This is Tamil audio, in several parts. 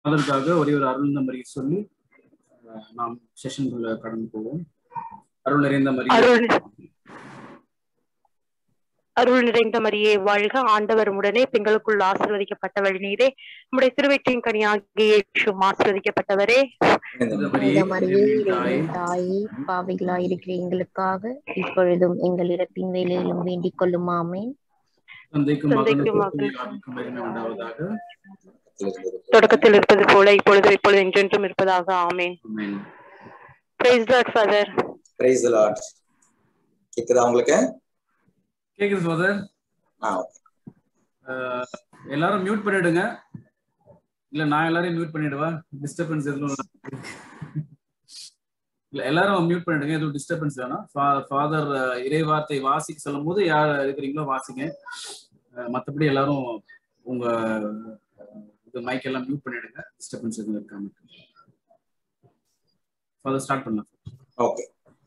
அதற்காக ஒரே ஒரு அருள் நம்பரை சொல்லி அஹ், நாம் செஷனுக்குள்ள கடந்து போவோம் அருள் நிறைந்த மரியே அருள் அருள் நிறைந்த மரியே வாழ்க ஆண்டவர் உடனே பெண்களுக்குள் ஆசீர்வதிக்கப்பட்டவள் நீரே உம்முடைய திருவெற்றியின் கனியாகிய இயேசுவும் ஆசீர்வதிக்கப்பட்டவரே இந்த மரியே இந்த மரியே இறைவனின் தாயே, இறைவனின் தாயே பாவிகளாய் இருக்கிற எங்களுக்காக இப்பொழுதும் எங்கள் இறப்பின் வேலையிலும் வேண்டிக் கொள்ளும் ஆமேன் தந்தைக்கும் தந்தைக்கும் மகனுக்கும் மகனுக்கும் ஆவிக்கும் மகிமை உண்டாவதாக தொடக்கத்தில் இருப்பது போல இப்பொழுது இப்பொழுது என்றென்றும் இருப்பதாக amen amen. Praise Lord father praise Lord கேக்குதா உங்களுக்கு கேக்குது சோதர் ஆ அஹ், எல்லாரும் மியூட் பண்ணிடுங்க இல்ல நான் எல்லாரையும் மியூட் பண்ணிடுவா டிஸ்டர்பன்ஸ் எதுவும் இல்ல. இல்ல எல்லாரும் மியூட் பண்ணிடுங்க எதுவும் டிஸ்டர்பன்ஸ் வேணாம் ஃபாதர் இறைவார்த்தை வாசிக்க சொல்லும் போது யார் இருக்கிறீங்களோ வாசிங்க அஹ், மத்தபடி எல்லாரும் உங்க அஹ், இது மைக் எல்லாம் மியூட் பண்ணிடுங்க டிஸ்டர்பன்ஸ் எதுவும் இருக்காம ஃபாதர் ஸ்டார்ட் பண்ணலாம் ஓகே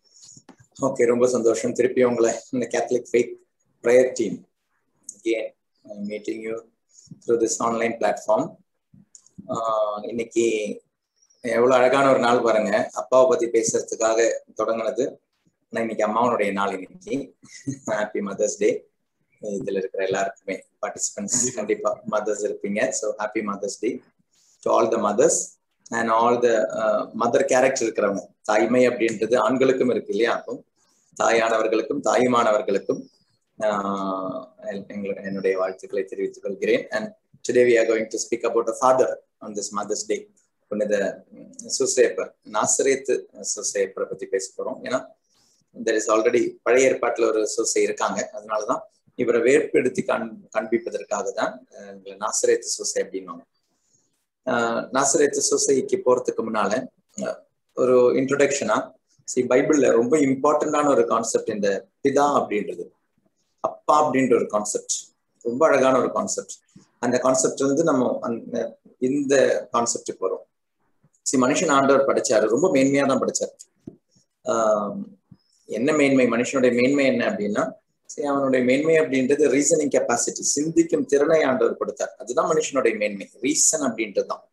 ஓகே ரொம்ப சந்தோஷம் திருப்பி உங்களை இந்த Catholic faith prayer team again I'm meeting you through this online platform ah இன்னைக்கு எவ்வளவு அழகான ஒரு நாள் பாருங்க அப்பாவை பத்தி பேசுறதுக்காக தொடங்கினது ஆனா இன்னைக்கு அம்மாவனுடைய நாள் இன்னைக்கு ஹாப்பி மதர்ஸ் டே இதுல இருக்கிற எல்லாருக்குமே பார்ட்டிசிபென்ட்ஸ் கண்டிப்பா மதர்ஸ் இருப்பீங்க so happy mothers day to all the mothers and all the mother character இருக்கிறவங்க தாய்மை அப்படின்றது ஆண்களுக்கும் இருக்கு இல்லையா அப்போ தாயானவர்களுக்கும் தாயுமானவர்களுக்கும் ஆஹ் எங்களு- என்னுடைய வாழ்த்துக்களை தெரிவித்துக் கொள்கிறேன் and today we are going to speak about a father on this mothers day புனித சுசேப்பர் நாசரேத்து சுசேப்பரை பத்தி பேச போறோம் ஏன்னா தெர் இஸ் ஆல்ரெடி பழைய ஏற்பாட்டுல ஒரு சுசை இருக்காங்க அதனாலதான் இவரை வேர்பெடுத்தி கண் காண்பிப்பதற்காக தான் அஹ், இவங்களை நாசரேத்து சுசை அப்படின்னுவாங்க ஆஹ் நாசரேத்து சொசைட்டிக்கு போறதுக்கு முன்னால அஹ், ஒரு இன்ட்ரோடக்ஷனா சி பைபிள்ல ரொம்ப இம்பார்ட்டன்டான ஒரு கான்செப்ட் இந்த பிதா அப்படின்றது அப்பா அப்படின்ற ஒரு கான்செப்ட் ரொம்ப அழகான ஒரு கான்செப்ட் அந்த கான்செப்ட் வந்து நம்ம அந்த இந்த கான்செப்டுக்கு வரும் சி மனுஷன் ஆண்டவர் படிச்சாரு ரொம்ப மேன்மையா தான் படிச்சாரு ஆஹ் என்ன மேன்மை மனுஷனுடைய மேன்மை என்ன அப்படின்னா சரி அவனுடைய மேன்மை அப்படின்றது ரீசனிங் கெப்பாசிட்டி சிந்திக்கும் திறனை ஆண்டவர் கொடுத்தார் அதுதான் மனுஷனுடைய மேன்மை ரீசன் அப்படின்றது தான்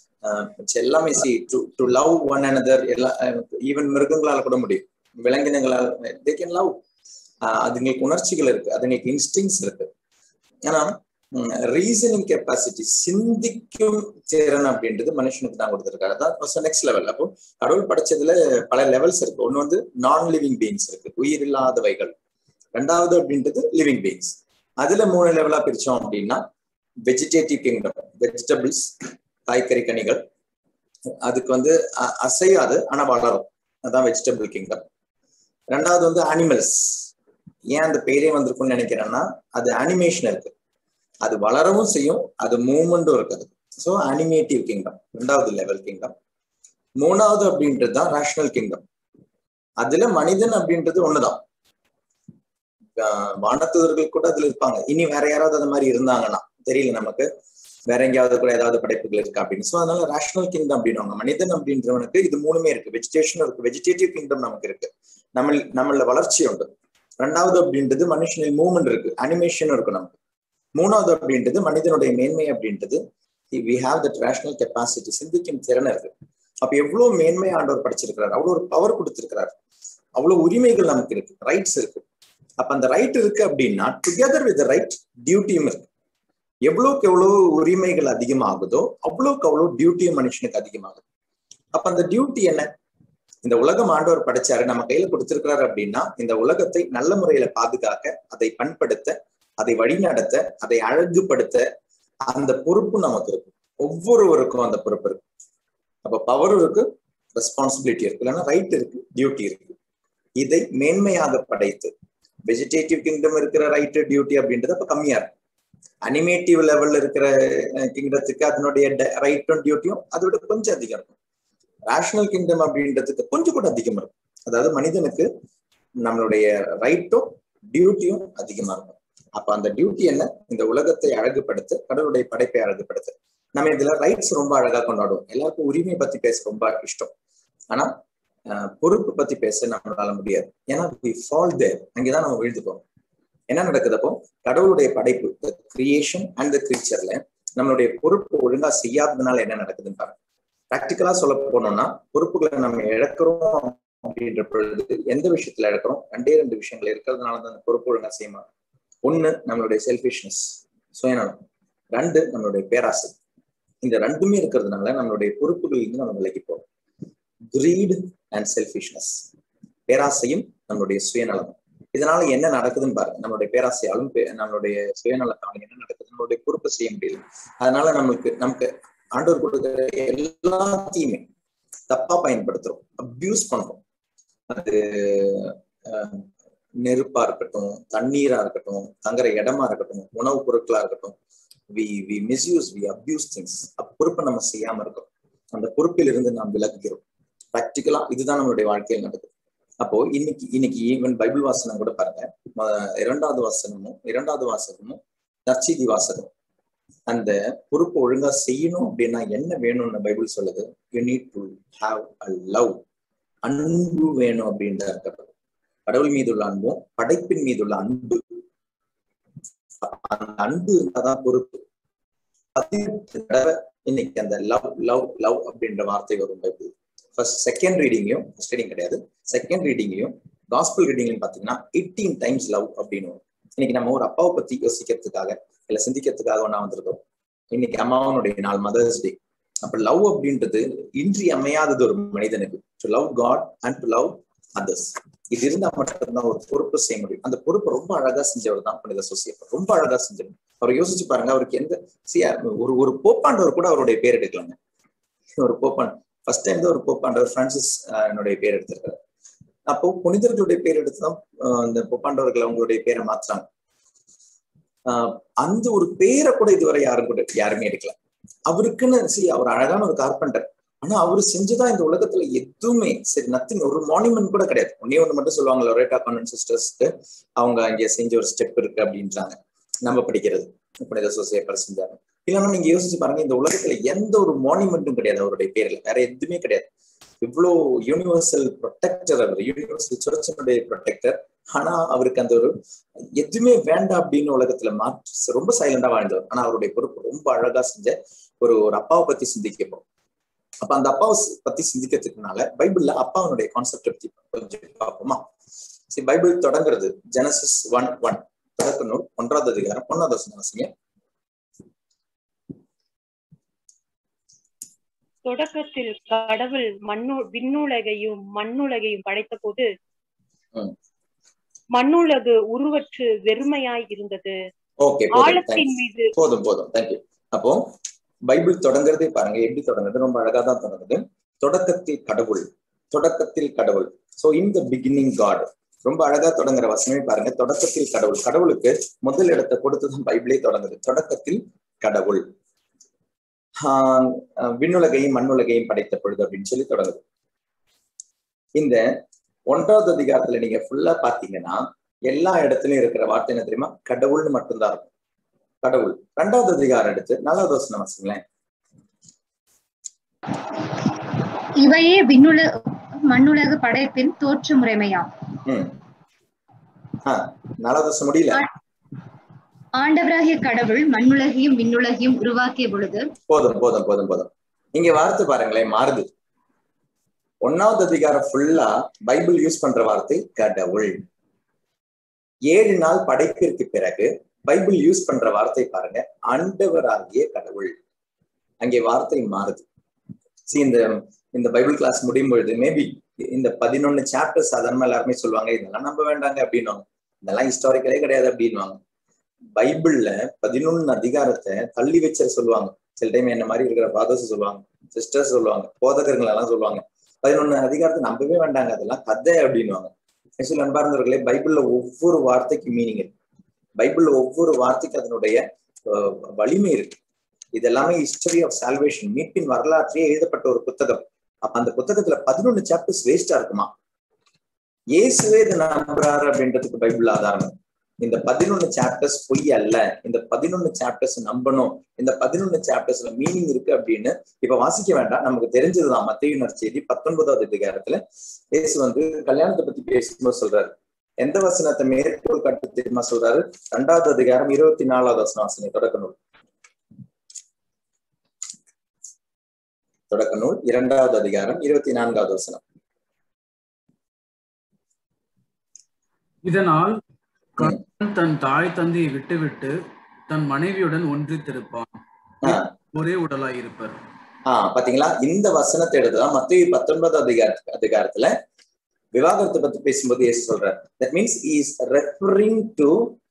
எல்லாமே see to to love one another எல்லா ஈவன் மிருகங்களால கூட முடியும் விலங்கினங்களால் தே கேன் லவ் அதுங்களுக்கு உணர்ச்சிகள் இருக்கு அதுங்களுக்கு இன்ஸ்டிங்ஸ் இருக்கு ஆனா ரீசனிங் கெப்பாசிட்டி சிந்திக்கும் திறன் அப்படின்றது மனுஷனுக்கு தான் கொடுத்துருக்காரு அதான் நெக்ஸ்ட் லெவல் அப்போ கடவுள் படைச்சதுல பல லெவல்ஸ் இருக்கு ஒண்ணு வந்து நான் லிவிங் பீயிங்ஸ் இருக்கு உயிர் இல்லாதவைகள் ரெண்டாவது அப்படின்றது லிவிங் பீயிங்ஸ் அதுல மூணு லெவலா பிரிச்சோம் அப்படின்னா வெஜிடேட்டிவ் கிங்டம் வெஜிடபிள்ஸ் காய்கறி கனிகள் அதுக்கு வந்து அ- அசையாது ஆனா வளரும் அதான் வெஜிடபிள் கிங்டம் ரெண்டாவது வந்து அனிமல்ஸ் ஏன் அந்த பேரே வந்திருக்கும்னு நினைக்கிறேன்னா அது அனிமேஷன் இருக்கு அது வளரவும் செய்யும் அது மூவ்மெண்ட்டும் இருக்குது ஸோ அனிமேட்டிவ் கிங்டம் ரெண்டாவது லெவல் கிங்டம் மூணாவது அப்படின்றது தான் ரேஷனல் கிங்டம் அதுல மனிதன் அப்படின்றது ஒண்ணுதான் ஆஹ் வானதூதர்கள் கூட அதுல இருப்பாங்க இனி வேற யாராவது அந்த மாதிரி இருந்தாங்கன்னா தெரியல நமக்கு வேற எங்கேயாவது கூட ஏதாவது படைப்புகள் இருக்கா அப்படின்னு ஸோ அதனால ரேஷனல் கிங்டம் அப்படின்னுவாங்க மனிதன் அப்படின்றவனுக்கு இது மூணுமே இருக்கு வெஜிடேஷன் இருக்கு வெஜிடேட்டிவ் கிங்டம் நமக்கு இருக்கு நம்ம நம்மள வளர்ச்சி உண்டு ரெண்டாவது அப்படின்றது மனுஷனில் மூவ்மெண்ட் இருக்கு அனிமேஷன் இருக்கு நமக்கு மூணாவது அப்படின்றது மனிதனுடைய மேன்மை அப்படின்றது we have that rational capacity சிந்திக்கும் திறன் இருக்கு அப்ப எவ்வளவு மேன்மை ஆண்டவர் படிச்சிருக்கிறார் அவ்வளவு ஒரு பவர் கொடுத்திருக்கிறார் அவ்வளவு உரிமைகள் நமக்கு இருக்கு ரைட்ஸ் இருக்கு அப்ப அந்த ரைட் இருக்கு அப்படின்னா டுகெதர் வித் ரைட் டியூட்டியும் இருக்கு எவ்வளவுக்கு எவ்வளவு உரிமைகள் அதிகமாகுதோ அவ்வளவுக்கு அவ்வளவு டியூட்டியும் மனுஷனுக்கு அதிகமாகுது அப்ப அந்த டியூட்டி என்ன இந்த உலகம் ஆண்டவர் படைச்சாரு நம்ம கையில கொடுத்திருக்கிறாரு அப்படின்னா இந்த உலகத்தை நல்ல முறையில பாதுகாக்க அதை பண்படுத்த அதை வழிநடத்த அதை அழகுபடுத்த அந்த பொறுப்பு நமக்கு இருக்கு ஒவ்வொருவருக்கும் அந்த பொறுப்பு இருக்கு அப்ப பவர் இருக்கு ரெஸ்பான்சிபிலிட்டி இருக்கு இல்லைன்னா ரைட் இருக்கு டியூட்டி இருக்கு இதை மேன்மையாக படைத்து வெஜிடேட்டிவ் கிங்டம் இருக்கிற ரைட்டு டியூட்டி அப்படின்றது அப்ப கம்மியா இருக்கு அனிமேட்டிவ் லெவல்ல இருக்கிற கிங்டத்துக்கு அதனுடைய ரைட்டும் டியூட்டியும் அதை விட கொஞ்சம் அதிகம் இருக்கும் ரேஷனல் கிங்டம் அப்படின்றதுக்கு கொஞ்சம் கூட அதிகம் இருக்கும் அதாவது மனிதனுக்கு நம்மளுடைய ரைட்டும் டியூட்டியும் அதிகமா இருக்கும் அப்ப அந்த டியூட்டி என்ன இந்த உலகத்தை அழகுபடுத்த கடவுளுடைய படைப்பை அழகுபடுத்த நம்ம இதுல ரைட்ஸ் ரொம்ப அழகா கொண்டாடுவோம் எல்லாருக்கும் உரிமை பத்தி பேச ரொம்ப இஷ்டம் ஆனா அஹ், பொறுப்பு பத்தி பேச நம்மளால முடியாது ஏன்னா வி ஃபால் தேர் அங்கேதான் நம்ம விழுந்துப்போம் என்ன நடக்குதப்போ கடவுளுடைய படைப்பு த கிரியேஷன் அண்ட் த கிரீச்சர்ல நம்மளுடைய பொறுப்பு ஒழுங்கா செய்யாததுனால என்ன நடக்குதுன்னு பாருங்க ப்ராக்டிக்கலா சொல்ல போனோம்னா பொறுப்புகளை நம்ம இழக்கிறோம் அப்படின்ற பொழுது எந்த விஷயத்துல இழக்கிறோம் ரெண்டே ரெண்டு விஷயங்கள் இருக்கிறதுனால தான் அந்த பொறுப்பு ஒழுங்கா செய்ய மாட்டோம் ஒண்ணு நம்மளுடைய செல்ஃபிஷ்னஸ் சுயநலம் ரெண்டு நம்மளுடைய பேராசை இந்த ரெண்டுமே இருக்கிறதுனால நம்மளுடைய பொறுப்புகள் இருந்து நம்ம விலகி போறோம் கிரீட் அண்ட் செல்ஃபிஷ்னஸ் பேராசையும் நம்மளுடைய சுயநலம் இதனால என்ன நடக்குதுன்னு பாருங்க நம்மளுடைய பேராசையாலும் நம்மளுடைய சுயநலத்தாலும் என்ன நடக்குது நம்மளுடைய பொறுப்பை செய்ய முடியல அதனால நம்மளுக்கு நமக்கு ஆண்டவர் கொடுக்குற எல்லாத்தையுமே தப்பா பயன்படுத்துறோம் அபியூஸ் பண்றோம் அது நெருப்பா இருக்கட்டும் தண்ணீரா இருக்கட்டும் தங்குற இடமா இருக்கட்டும் உணவுப் பொருட்களா இருக்கட்டும் we we misuse we abuse things பொறுப்பை நம்ம செய்யாம இருக்கோம் அந்த பொறுப்பில் இருந்து நாம் விலகுகிறோம் ப்ராக்டிக்கலா இதுதான் நம்மளுடைய வாழ்க்கையில் நடக்குது அப்போ இன்னைக்கு இன்னைக்கு ஈவன் பைபிள் வாசனம் கூட பாருங்க இரண்டாவது வாசனமும் இரண்டாவது வாசகமும் நற்செய்தி வாசகம் அந்த பொறுப்பை ஒழுங்கா செய்யணும் அப்படின்னா என்ன வேணும்னு பைபிள் சொல்லுது you need to have a love அன்பு வேணும் அப்படின்னு தான் இருக்கிறது கடவுள் மீது உள்ள அன்பும் படைப்பின் மீது உள்ள அன்பு அந்த அன்பு இருந்தாதான் பொறுப்பு பதினெட்டு தடவை இன்னைக்கு அந்த லவ் லவ் லவ் அப்படின்ற வார்த்தை வரும் பைபிள் ஃபர்ஸ்ட் செகண்ட் ரீடிங்கையும் ஃபர்ஸ்ட் ரீடிங் கிடையாது செகண்ட் ரீடிங்கையும் காஸ்பிள் ரீடிங்லையும் பாத்தீங்கன்னா எயிட்டீன் டைம்ஸ் லவ் அப்படின்னு வரும் இன்னைக்கு நம்ம ஒரு அப்பாவை பத்தி யோசிக்கிறதுக்காக இல்ல சிந்திக்கிறதுக்காக ஒன்னா வந்திருக்கோம் இன்னைக்கு அம்மாவனுடைய நாள் மதர்ஸ் டே அப்ப லவ் அப்படின்றது இன்றி அமையாதது ஒரு மனிதனுக்கு to love God and to love others இது இருந்தா மட்டும்தான் ஒரு பொறுப்பு செய்ய முடியும் அந்த பொறுப்பை ரொம்ப அழகா செஞ்சவர் தான் புனித சோசியப்பர் ரொம்ப அழகா செஞ்சவர் அவர் யோசிச்சு பாருங்க அவருக்கு எந்த ஒரு ஒரு போப்பாண்டவர் கூட அவருடைய பேர் எடுக்கலாங்க ஒரு போப்பாண்ட் ஃபர்ஸ்ட் டைம் தான் ஒரு போப்பாண்டவர் பிரான்சிஸ் என்னுடைய பேர் எடுத்திருக்காரு அப்போ புனிதர்களுடைய பேர் எடுத்துதான் இந்த போப்பாண்டவர்கள் அவங்களுடைய பேரை மாத்துறாங்க ஆஹ் அந்த ஒரு பேரை கூட இதுவரை யாரும் கூட யாருமே எடுக்கல அவருக்குன்னு சரி அவர் அழகான ஒரு கார்பெண்டர் ஆனா அவரு செஞ்சுதான் இந்த உலகத்துல எதுவுமே சரி நத்திங் ஒரு மானிமெண்ட் கூட கிடையாது ஒன்னே ஒண்ணு மட்டும் சொல்லுவாங்க லொரேட்டா கான்வென்ட் சிஸ்டர்ஸ்க்கு அவங்க அங்க செஞ்ச ஒரு ஸ்டெப் இருக்கு அப்படின்றாங்க நம்ம படிக்கிறது புனித சோசியப்பர் செஞ்சாங்க இல்லைன்னா நீங்க யோசிச்சு பாருங்க இந்த உலகத்துல எந்த ஒரு மானிமெண்ட்டும் கிடையாது அவருடைய பேர்ல வேற எதுவுமே கிடையாது இவ்வளோ யூனிவர்சல் ப்ரொடெக்டர் அவர் யூனிவர்சல் சர்ச்சினுடைய ப்ரொடெக்டர் ஆனா அவருக்கு அந்த ஒரு எதுவுமே வேண்டாம் அப்படின்னு உலகத்துல மாற்று ரொம்ப சைலண்டா வாழ்ந்தவர் ஆனா அவருடைய பொறுப்பு ரொம்ப அழகா செஞ்ச ஒரு ஒரு அப்பாவை பத்தி சிந்திக்கப்போம் அப்ப அந்த அப்பாவை பத்தி சிந்திக்கிறதுக்குனால பைபிள்ல அப்பாவனுடைய கான்செப்ட் பத்தி கொஞ்சம் பார்ப்போமா சரி பைபிள் தொடங்குறது ஜெனசிஸ் ஒன் ஒன் தொடக்க நூல் ஒன்றாவது அதிகாரம் ஒன்னாவது வசனம் வாசிங்க தொடக்கத்தில் கடவுள் மண்ணு விண்ணுலகையும் மண்ணுலகையும் படைத்த போது மண்ணுலகு உருவற்று வெறுமையாய் இருந்தது ஓகே ஆழத்தின் மீது போதும் போதும் தேங்க்யூ அப்போ பைபிள் தொடங்குறதே பாருங்க எப்படி தொடங்குது ரொம்ப அழகா தான் தொடங்குது தொடக்கத்தில் கடவுள் தொடக்கத்தில் கடவுள் so in the beginning God ரொம்ப அழகா தொடங்குற வசனமே பாருங்க தொடக்கத்தில் கடவுள் கடவுளுக்கு முதல் இடத்தை கொடுத்துதான் பைபிளே தொடங்குது தொடக்கத்தில் கடவுள் ஆஹ் விண்ணுலகையும் மண்ணுலகையும் படைத்த பொழுது அப்படின்னு சொல்லி தொடங்குது இந்த ஒன்றாவது அதிகாரத்துல நீங்க ஃபுல்லா பாத்தீங்கன்னா எல்லா இடத்துலயும் இருக்கிற வார்த்தை என்ன தெரியுமா கடவுள்னு மட்டும்தான் இருக்கும் கடவுள் ரெண்டாவது அதிகாரம் எடுத்து நாலாவது வசனம் வச்சுங்களேன் இவையே விண்ணுல மண்ணுலக படைப்பின் தோற்று முறைமையாம் ம் ஆஹ் நாலாவது வருஷம் முடியல ஆண்டவராகிய கடவுள் மண்ணுலகையும் விண்ணுலகையும் உருவாக்கிய பொழுது போதும் போதும் போதும் போதும் இங்க வார்த்தை பாருங்களேன் மாறுது ஒன்னாவது அதிகாரம் ஃபுல்லா பைபிள் யூஸ் பண்ற வார்த்தை கடவுள் ஏழு நாள் படைப்பிற்கு பிறகு பைபிள் யூஸ் பண்ற வார்த்தை பாருங்க ஆண்டவராகிய கடவுள் அங்கே வார்த்தை மாறுது சி இந்த இந்த பைபிள் கிளாஸ் முடியும் பொழுது மேபி இந்த பதினொன்னு சாப்டர் சாதாரணமா எல்லாருமே சொல்லுவாங்க இதெல்லாம் நம்ப வேண்டாங்க அப்படின்னுவாங்க இதெல்லாம் ஹிஸ்டாரிக்கலே கிடையாது அப்படின்வாங்க பைபிள்ல பதினொன்னு அதிகாரத்தை தள்ளி வச்ச சொல்லுவாங்க சில டைம் என்ன மாதிரி இருக்கிற ஃபாதர்ஸ் சொல்லுவாங்க சிஸ்டர்ஸ் சொல்லுவாங்க போதகர்கள் எல்லாம் சொல்லுவாங்க பதினொன்னு அதிகாரத்தை நம்பவே வேண்டாங்க அதெல்லாம் கதை அப்படின்வாங்க ஆக்சுவலி அன்பார்ந்தவர்களே பைபிள்ல ஒவ்வொரு வார்த்தைக்கு மீனிங் இருக்கு பைபிள்ல ஒவ்வொரு வார்த்தைக்கு அதனுடைய வலிமை இருக்கு இது எல்லாமே ஹிஸ்டரி ஆஃப் சால்வேஷன் மீட்பின் வரலாற்றிலே எழுதப்பட்ட ஒரு புத்தகம் அப்ப அந்த புத்தகத்துல பதினொன்னு சாப்டர்ஸ் வேஸ்டா இருக்குமா இயேசுவே இதை நம்புறாரு அப்படின்றதுக்கு பைபிள் ஆதாரம் இந்த பதினொன்னு சாப்டர்ஸ் பொய் அல்ல இந்த பதினொன்னு சாப்டர்ஸ் நம்பணும் இந்த பதினொன்னு சாப்டர்ஸ்ல மீனிங் இருக்கு அப்படின்னு இப்ப வாசிக்க வேண்டாம் நமக்கு தெரிஞ்சதுதான் மத்திய நற்செய்தி பத்தொன்பதாவது அதிகாரத்துல இயேசு வந்து கல்யாணத்தை பத்தி பேசும்போது சொல்றாரு எந்த வசனத்தை மேற்கோள் கட்டு தெரியுமா சொல்றாரு ரெண்டாவது அதிகாரம் இருபத்தி நாலாவது வசனம் வாசனை தொடக்க நூல் தொடக்க நூல் இரண்டாவது அதிகாரம் இருபத்தி நான்காவது வசனம் இதனால் கணவன் தன் தாய் தந்தையை விட்டுவிட்டு தன் மனைவியுடன் ஒன்றித்திருப்பான் ஆஹ் ஒரே உடலாய் இருப்பர் ஆஹ் பாத்தீங்களா இந்த வசனத்தை எடுத்துதான் மத்திய பத்தொன்பது அதிகார அதிகாரத்துல விவாகரத்தை பத்தி பேசும்போது ஏசு சொல்றார் that means is referring to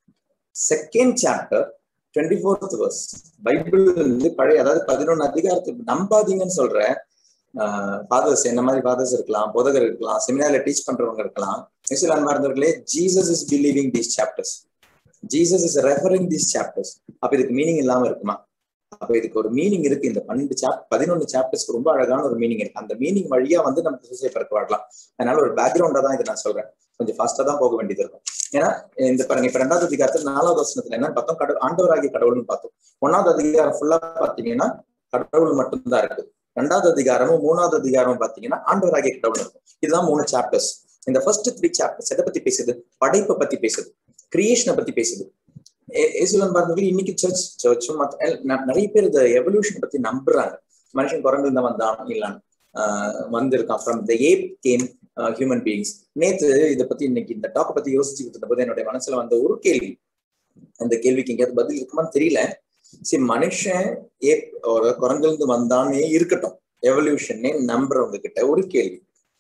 second chapter twenty fourth verse Bible வந்து பழைய அதாவது பதினொன்னு அதிகாரத்துக்கு நம்பாதீங்கன்னு சொல்ற ஃபாதர்ஸ் என்ன மாதிரி ஃபாதர்ஸ் இருக்கலாம் போதகர் இருக்கலாம் செமினார்ல டீச் பண்றவங்க இருக்கலாம் இஸ்லாம் அன்பார்ந்தவர்களே Jesus is believing these chapters Jesus is referring these chapters அப்ப இதுக்கு மீனிங் இல்லாம இருக்குமா அப்ப இதுக்கு ஒரு மீனிங் இருக்கு இந்த பன்னெண்டு சாப் பதினொன்னு சாப்டர்ஸ்க்கு ரொம்ப அழகான ஒரு மீனிங் இருக்கு அந்த மீனிங் வழியா வந்து நம்ம திசை பிறக்க வரலாம் அதனால ஒரு பேக்ரவுண்டா தான் இதை நான் சொல்றேன் கொஞ்சம் ஃபாஸ்டா தான் போக வேண்டியது இருக்கும் ஏன்னா இந்த பாருங்க இப்ப ரெண்டாவது அதிகாரத்துல நாலாவது வசனத்துல என்ன பார்த்தோம் கடவுள் ஆண்டவராகிய கடவுள்னு பார்த்தோம் ஒன்னாவது அதிகாரம் ஃபுல்லா பாத்தீங்கன்னா கடவுள் மட்டும்தான் இருக்கு ரெண்டாவது அதிகாரமும் மூணாவது அதிகாரமும் பாத்தீங்கன்னா ஆண்டவராகிய கடவுள் இருக்கும் இதுதான் மூணு சாப்டர்ஸ் இந்த ஃபர்ஸ்ட் த்ரீ சாப்டர்ஸ் எதை பத்தி பேசுது படைப்பை பத்தி பேசுது கிரியேஷனை பத்தி பேசுது ஏசுலன் பார்ந்தவர்கள் இன்னைக்கு சர்ச் சர்ச்சும் நிறைய பேர் இந்த எவல்யூஷன் பத்தி நம்புறாங்க மனுஷன் குரங்கு தான் வந்தான் இல்லான்னு வந்திருக்கான் from the ape came human beings நேத்து இதை பத்தி இன்னைக்கு இந்த டாக் பத்தி யோசிச்சுக்கிட்டு இருந்த போது என்னுடைய மனசுல வந்த ஒரு கேள்வி அந்த கேள்விக்கு எங்கேயாவது பதில் இருக்குமான்னு தெரியல சரி மனுஷன் ஏப் ஒரு குரங்கிலிருந்து வந்தானே இருக்கட்டும் எவல்யூஷன்னே நம்புறவங்க கிட்ட ஒரு கேள்வி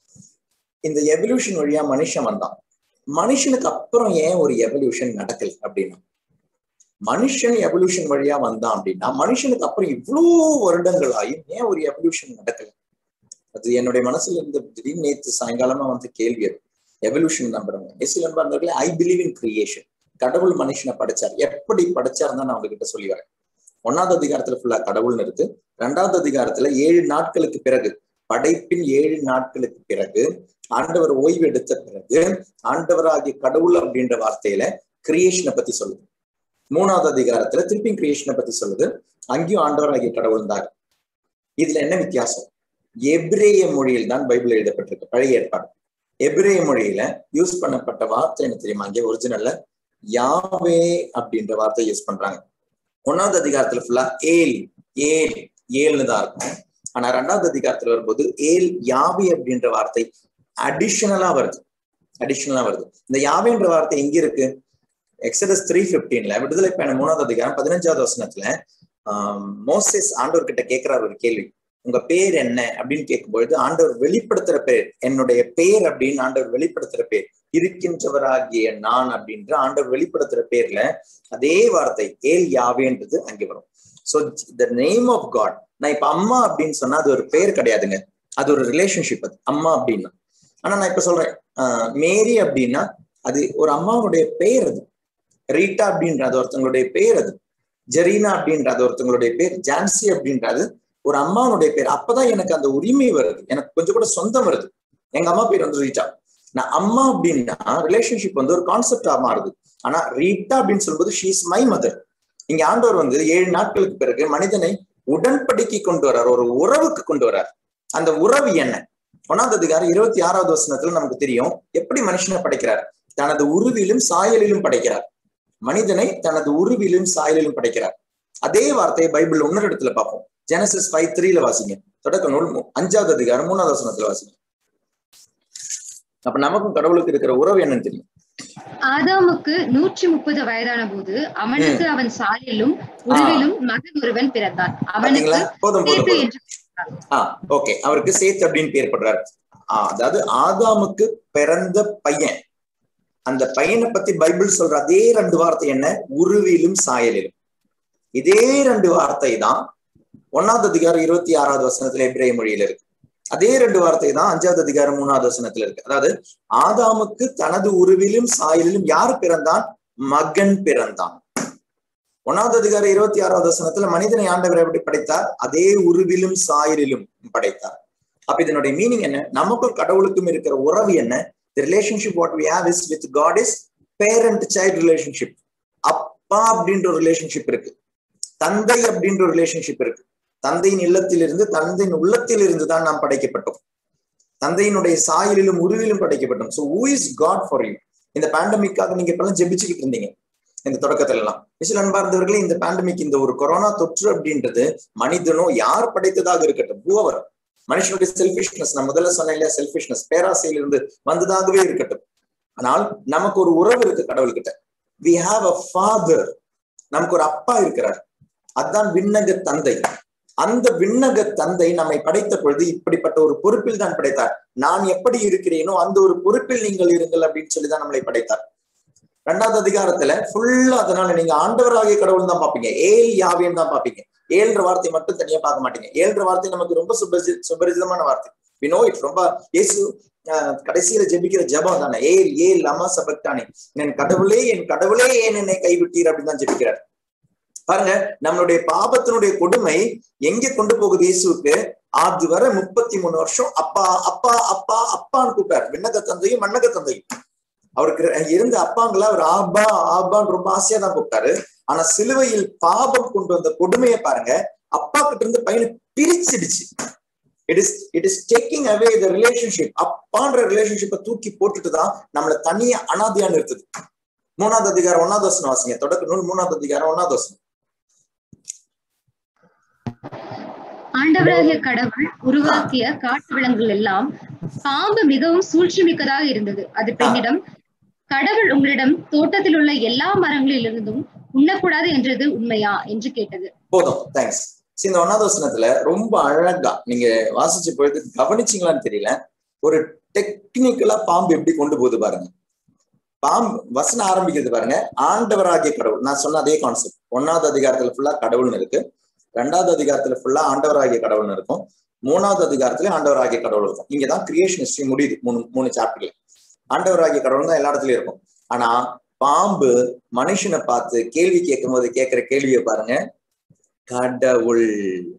இந்த எவல்யூஷன் வழியா மனுஷன் வந்தான் மனுஷனுக்கு அப்புறம் ஏன் ஒரு எவல்யூஷன் நடக்கல அப்படின்னா மனுஷன் எவல்யூஷன் வழியா வந்தான் அப்படின்னா மனுஷனுக்கு அப்புறம் இவ்வளவு வருடங்களாயும் ஏன் ஒரு எவல்யூஷன் நடக்கல அது என்னுடைய மனசுல இருந்த திடீர்னு நேற்று சாயங்காலமா வந்து கேள்வி அது எவல்யூஷன் நம்புறவங்க எசில் நண்பர்களே ஐ பிலீவ் இன் கிரியேஷன் கடவுள் மனுஷனை படைச்சார் எப்படி படைச்சாருன்னு நான் உங்ககிட்ட சொல்லி வரேன் ஒன்னாவது அதிகாரத்துல ஃபுல்லா கடவுள்னு இருக்கு ரெண்டாவது அதிகாரத்துல ஏழு நாட்களுக்கு பிறகு படைப்பின் ஏழு நாட்களுக்கு பிறகு ஆண்டவர் ஓய்வு எடுத்த பிறகு ஆண்டவராகிய கடவுள் அப்படின்ற வார்த்தையில கிரியேஷனை பத்தி சொல்லுது மூணாவது அதிகாரத்துல திருப்பியும் கிரியேஷனை பத்தி சொல்லுது அங்கேயும் ஆண்டவராகிய கடவுள் தான் இதுல என்ன வித்தியாசம் எப்ரேய மொழியில் தான் பைபிள் எழுதப்பட்டிருக்கு பழைய ஏற்பாடு எப்ரேய மொழியில யூஸ் பண்ணப்பட்ட வார்த்தை என்ன தெரியுமா இங்கே ஒரிஜினல்ல யாவே அப்படின்ற வார்த்தை யூஸ் பண்றாங்க ஒன்னாவது அதிகாரத்துல ஃபுல்லா ஏல் ஏல் ஏல்னு தான் இருக்கும் ஆனா ரெண்டாவது அதிகாரத்துல வரும்போது ஏல் யாவே அப்படின்ற வார்த்தை அடிஷனலா வருது அடிஷனலா வருது இந்த யாவேன்ற வார்த்தை எங்க இருக்கு எக்ஸடஸ் த்ரீ பிப்டீன்ல விடுதலை பயணம் மூணாவது அதிகாரம் பதினஞ்சாவது வசனத்துல ஆஹ் மோசஸ் ஆண்டவர் கிட்ட கேட்கிறார் ஒரு கேள்வி உங்க பேர் என்ன அப்படின்னு கேட்கும்பொழுது ஆண்டவர் வெளிப்படுத்துற பேர் என்னுடைய பேர் அப்படின்னு ஆண்டவர் வெளிப்படுத்துற பேர் இருக்கின்றவராகிய நான் அப்படின்ற ஆண்டவர் வெளிப்படுத்துற பேர்ல அதே வார்த்தை ஏல் யாவேன்றது அங்கே வரும் so the name of God நான் இப்ப அம்மா அப்படின்னு சொன்னா அது ஒரு பேர் கிடையாதுங்க அது ஒரு ரிலேஷன்ஷிப் அது அம்மா அப்படின்னா ஆனா நான் இப்ப சொல்றேன் மேரி அப்படின்னா அது ஒரு அம்மாவுடைய பேர் அது ரீட்டா அப்படின்றது ஒருத்தவங்களுடைய பேர் அது ஜெரீனா அப்படின்றது ஒருத்தவங்களுடைய பேர் ஜான்சி அப்படின்றது ஒரு அம்மாவுடைய பேர் அப்பதான் எனக்கு அந்த உரிமை வருது எனக்கு கொஞ்சம் கூட சொந்தம் வருது எங்க அம்மா பேர் வந்து ரீட்டா நான் அம்மா அப்படின்னா ரிலேஷன்ஷிப் வந்து ஒரு கான்செப்டா மாறுது ஆனா ரீட்டா அப்படின்னு சொல்லும்போது ஷீஸ் மை மதர் இங்க ஆண்டவர் வந்து ஏழு நாட்களுக்கு பிறகு மனிதனை உடன்படிக்கை கொண்டு வர்றார் ஒரு உறவுக்கு கொண்டு வர்றார் அந்த உறவு என்ன ஒன்னாவது அதிகாரம் இருபத்தி ஆறாவது வசனத்துல நமக்கு தெரியும் எப்படி மனுஷனை படைக்கிறார் தனது உருவிலும் சாயலிலும் படைக்கிறார் மனிதனை தனது உருவிலும் சாயலிலும் படைக்கிறார் அதே வார்த்தையை பைபிள் இன்னொரு இடத்துல பார்ப்போம் ஜெனசிஸ் ஃபைவ் த்ரீல வாசிங்க தொடக்க நூல் அஞ்சாவது அதிகாரம் மூணாவது வசனத்துல வாசிங்க அப்ப நமக்கும் கடவுளுக்கு இருக்கிற உறவு என்னன்னு தெரியும் ஆதாமுக்கு நூற்றி முப்பது வயதான போது அவனுக்கு அவன் சாயலிலும் உருவிலும் மகன் ஒருவன் பிறந்தான் அவனுக்கு போதும் போதும் சேத்து என்று ஆஹ் ஓகே அவருக்கு சேத் அப்படின்னு பேர் படுறாரு ஆஹ் அதாவது ஆதாமுக்கு பிறந்த பையன் அந்த பையனை பத்தி பைபிள் சொல்ற அதே ரெண்டு வார்த்தை என்ன உருவிலும் சாயலிலும் இதே ரெண்டு வார்த்தை தான் ஒன்னாவது அதிகாரம் இருபத்தி ஆறாவது வசனத்துல எப்ரே மொழியில இருக்கு அதே ரெண்டு வார்த்தை தான் அஞ்சாவது அதிகாரம் மூணாவது வசனத்துல இருக்கு அதாவது ஆதாமுக்கு தனது உருவிலும் சாயலிலும் யார் பிறந்தான் மகன் பிறந்தான் ஒன்னாவது அதிகாரம் இருபத்தி ஆறாவது வசனத்துல மனிதனை ஆண்டவர் எப்படி படைத்தார் அதே உருவிலும் சாயலிலும் படைத்தார் அப்ப இதனுடைய மீனிங் என்ன நமக்கும் கடவுளுக்கும் இருக்கிற உறவு என்ன the relationship what we have is with God is parent child relationship அப்பா அப்படின்ற ஒரு ரிலேஷன்ஷிப் இருக்கு தந்தை அப்படின்ற ஒரு ரிலேஷன்ஷிப் இருக்கு தந்தையின் இல்லத்திலிருந்து தந்தையின் உள்ளத்தில் இருந்து தான் நாம் படைக்கப்பட்டோம் தந்தையினுடைய சாயலிலும் உருவிலும் படைக்கப்பட்டோம் so who is God for you இந்த பேண்டமிக்காக நீங்க இப்பெல்லாம் ஜெபிச்சுக்கிட்டு இருந்தீங்க இந்த தொடக்கத்துல எல்லாம் மிசில் அன்பார்ந்தவர்களே இந்த பேண்டமிக் இந்த ஒரு கொரோனா தொற்று அப்படின்றது மனிதனோ யார் படைத்ததாக இருக்கட்டும் பூவர் மனுஷனுடைய செல்பிஷ்னஸ் நான் முதல்ல சொன்னேன் இல்லையா செல்பிஷ்னஸ் பேராசையிலிருந்து வந்ததாகவே இருக்கட்டும் ஆனால் நமக்கு ஒரு உறவு இருக்கு கடவுள்கிட்ட வி ஹாவ் அ ஃபாதர் நமக்கு ஒரு அப்பா இருக்கிறார் அதுதான் விண்ணக தந்தை அந்த விண்ணக தந்தை நம்மை படைத்த பொழுது இப்படிப்பட்ட ஒரு பொறுப்பில் தான் படைத்தார் நான் எப்படி இருக்கிறேனோ அந்த ஒரு பொறுப்பில் நீங்கள் இருங்கள் அப்படின்னு சொல்லிதான் நம்மளை படைத்தார் ரெண்டாவது அதிகாரத்துல ஃபுல்லா அதனால நீங்க ஆண்டவராகிய கடவுள் தான் பாப்பீங்க ஏல் யாவேன்னு தான் பாப்பீங்க ஏழ்ற வார்த்தை மட்டும் தனியா பார்க்க மாட்டீங்க ஏழ்ற வார்த்தை நமக்கு ரொம்ப சுபரிசி சுபரிசிதமான வார்த்தை வினோ இட் ரொம்ப இயேசு கடைசியில ஜெபிக்கிற ஜபம் தானே ஏல் ஏல் அம்மா சபக்தானே என் கடவுளே என் கடவுளே ஏன் என்னை கைவிட்டீர் அப்படின்னு தான் ஜெபிக்கிறார் பாருங்க நம்மளுடைய பாபத்தினுடைய கொடுமை எங்க கொண்டு போகுது இயேசுக்கு அது வரை முப்பத்தி மூணு வருஷம் அப்பா அப்பா அப்பா அப்பான்னு கூப்பிட்டார் விண்ணக தந்தையும் மண்ணக தந்தையும் அவருக்கு இருந்த அப்பாங்களா அவர் ஆபா ஆபான்னு ரொம்ப ஆசையா தான் கூப்பிட்டாரு ஆனா சிலுவையில் பாபம் கொண்டு வந்த கொடுமையை பாருங்க அப்பா கிட்ட இருந்து பையனை பிரிச்சிடுச்சு it is it is taking away the relationship அப்பான்ற ரிலேஷன்ஷிப்பை தூக்கி போட்டுட்டு தான் நம்மளை தனியா அனாதியா நிறுத்துது மூணாவது அதிகாரம் ஒன்னாவது வசனம் வாசிங்க தொடக்க நூல் மூணாவது அதிகாரம் ஒன்னாவது வசனம் ஆண்டவராகிய கடவுள் உருவாக்கிய காட்டு விலங்குகள் எல்லாம் பாம்பு மிகவும் சூழ்ச்சி மிக்கதாக இருந்தது அது பெண்ணிடம் கடவுள் உங்களிடம் தோட்டத்தில் உள்ள எல்லா மரங்களிலிருந்தும் உண்ணக்கூடாது என்றது உண்மையா என்று கேட்டது போதும் தேங்க்ஸ் இந்த ஒன்னாவது வசனத்துல ரொம்ப அழகா நீங்க வாசிச்ச பொழுது கவனிச்சிங்களான்னு தெரியல ஒரு டெக்னிக்கலா பாம்பு எப்படி கொண்டு போகுது பாருங்க பாம்பு வசனம் ஆரம்பிக்கிறது பாருங்க ஆண்டவராகிய கடவுள் நான் சொன்ன அதே கான்செப்ட் ஒன்னாவது அதிகாரத்துல ஃபுல்லா கடவுள்னு இருக்கு ரெண்டாவது அதிகாரத்துல ஃபுல்லா ஆண்டவராகிய கடவுள்னு இருக்கும் மூணாவது அதிகாரத்துல ஆண்டவராகிய கடவுள் இருக்கும் இங்கதான் கிரியேஷன் ஹிஸ்டரி முடியுது மூணு மூணு சாப்டர்ல ஆண்டவராகிய கடவுள் தான் எல்லா இடத்துலயும் இருக்கும் ஆனா பாம்பு மனுஷனை பார்த்து கேள்வி கேட்கும் போது கேட்கிற கேள்வியை பாருங்க கடவுள்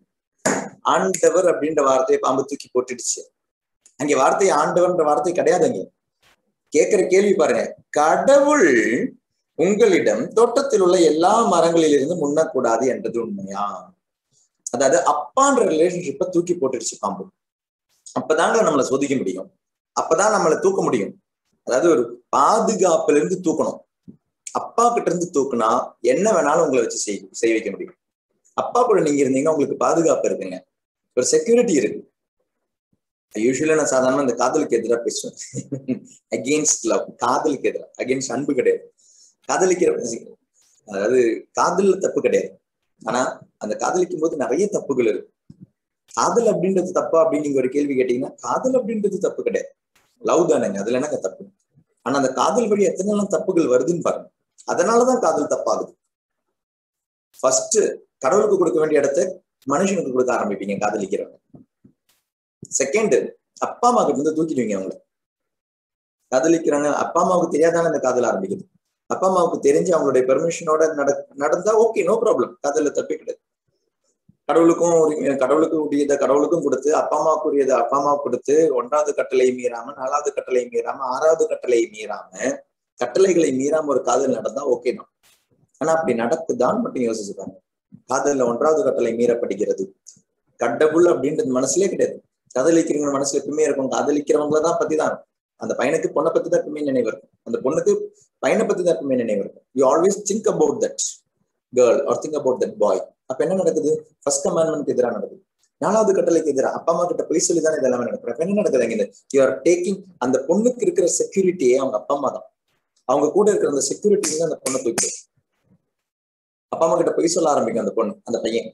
ஆண்டவர் அப்படின்ற வார்த்தையை பாம்பு தூக்கி போட்டுடுச்சு அங்க வார்த்தை ஆண்டவர்ன்ற வார்த்தை கிடையாது அங்க கேட்கிற கேள்வி பாருங்க கடவுள் உங்களிடம் தோட்டத்தில் உள்ள எல்லா மரங்களிலிருந்து முன்னக்கூடாது என்றது உண்மையா அதாவது அப்பான்ற ரிலேஷன்ஷிப்பை தூக்கி போட்டுடுச்சு பாம்பு அப்பதாங்க நம்மளை சோதிக்க முடியும் அப்பதான் நம்மளை தூக்க முடியும் அதாவது ஒரு பாதுகாப்புல இருந்து தூக்கணும் அப்பா கிட்ட இருந்து தூக்குனா என்ன வேணாலும் உங்களை வச்சு செய் செய்ய வைக்க முடியும் அப்பா கூட நீங்க இருந்தீங்கன்னா உங்களுக்கு பாதுகாப்பு இருக்குங்க ஒரு செக்யூரிட்டி இருக்கு யூஸ்வலா நான் சாதாரண இந்த காதலுக்கு எதிராக பேசுவேன் அகெயின்ஸ்ட் லவ் காதலுக்கு எதிராக அகெயின்ஸ்ட் அன்பு கிடையாது காதலிக்கிற அதாவது காதல்ல தப்பு கிடையாது ஆனா அந்த காதலிக்கும் போது நிறைய தப்புகள் இருக்கு காதல் அப்படின்றது தப்பா அப்படின்னு நீங்க ஒரு கேள்வி கேட்டீங்கன்னா காதல் அப்படின்றது தப்பு கிடையாது லவ் தானேங்க அதுல என்னங்க தப்பு ஆனா அந்த காதல் வழி எத்தனை எல்லாம் தப்புகள் வருதுன்னு பாருங்க அதனாலதான் காதல் தப்பாகுது ஃபர்ஸ்ட் கடவுளுக்கு கொடுக்க வேண்டிய இடத்த மனுஷனுக்கு கொடுக்க ஆரம்பிப்பீங்க காதலிக்கிறவங்க செகண்ட் அப்பா அம்மா கிட்ட இருந்து தூக்கிடுவீங்க அவங்கள காதலிக்கிறாங்க அப்பா அம்மாவுக்கு தெரியாதானே அந்த காதல் ஆரம்பிக்குது அப்பா அம்மாவுக்கு தெரிஞ்சு அவங்களுடைய பெர்மிஷனோட நட நடந்தா ஓகே நோ ப்ராப்ளம் காதல்ல தப்பே கிடையாது கடவுளுக்கும் கடவுளுக்கு உரியதை கடவுளுக்கும் கொடுத்து அப்பா அம்மாவுக்கு உரியதை அப்பா அம்மாவுக்கு கொடுத்து ஒன்றாவது கட்டளை மீறாம நாலாவது கட்டளை மீறாம ஆறாவது கட்டளை மீறாம கட்டளைகளை மீறாம ஒரு காதல் நடந்தா ஓகே தான் ஆனா அப்படி நடக்குதான்னு மட்டும் யோசிச்சுப்பாங்க காதல்ல ஒன்றாவது கட்டளை மீறப்படுகிறது கடவுள் அப்படின்றது மனசுலயே கிடையாது காதலிக்கிறவங்க மனசுல எப்பவுமே இருக்கும் காதலிக்கிறவங்கள தான் பத்தி தான் அந்த பையனுக்கு பொண்ணை பத்தி தான் எப்பவுமே நினைவு இருக்கும் அந்த பொண்ணுக்கு பையனை பத்தி தான் எப்பவுமே நினைவு இருக்கும் you always think about that girl or think about that boy அப்ப என்ன நடக்குது ஃபர்ஸ்ட் கமாண்ட்மெண்ட் எதிராக நடக்குது நாலாவது கட்டளைக்கு எதிராக அப்பா அம்மா கிட்ட போய் சொல்லி தான் இதெல்லாமே நடக்குது அப்ப என்ன நடக்குது அங்க யூ ஆர் டேக்கிங் அந்த பொண்ணுக்கு இருக்கிற செக்யூரிட்டியே அவங்க அப்பா அம்மா தான் அவங்க கூட இருக்கிற அந்த செக்யூரிட்டி அந்த பொண்ணை தூக்கிடு அப்பா அம்மா கிட்ட போய் சொல்ல ஆரம்பிக்கும் அந்த பொண்ணு அந்த பையன்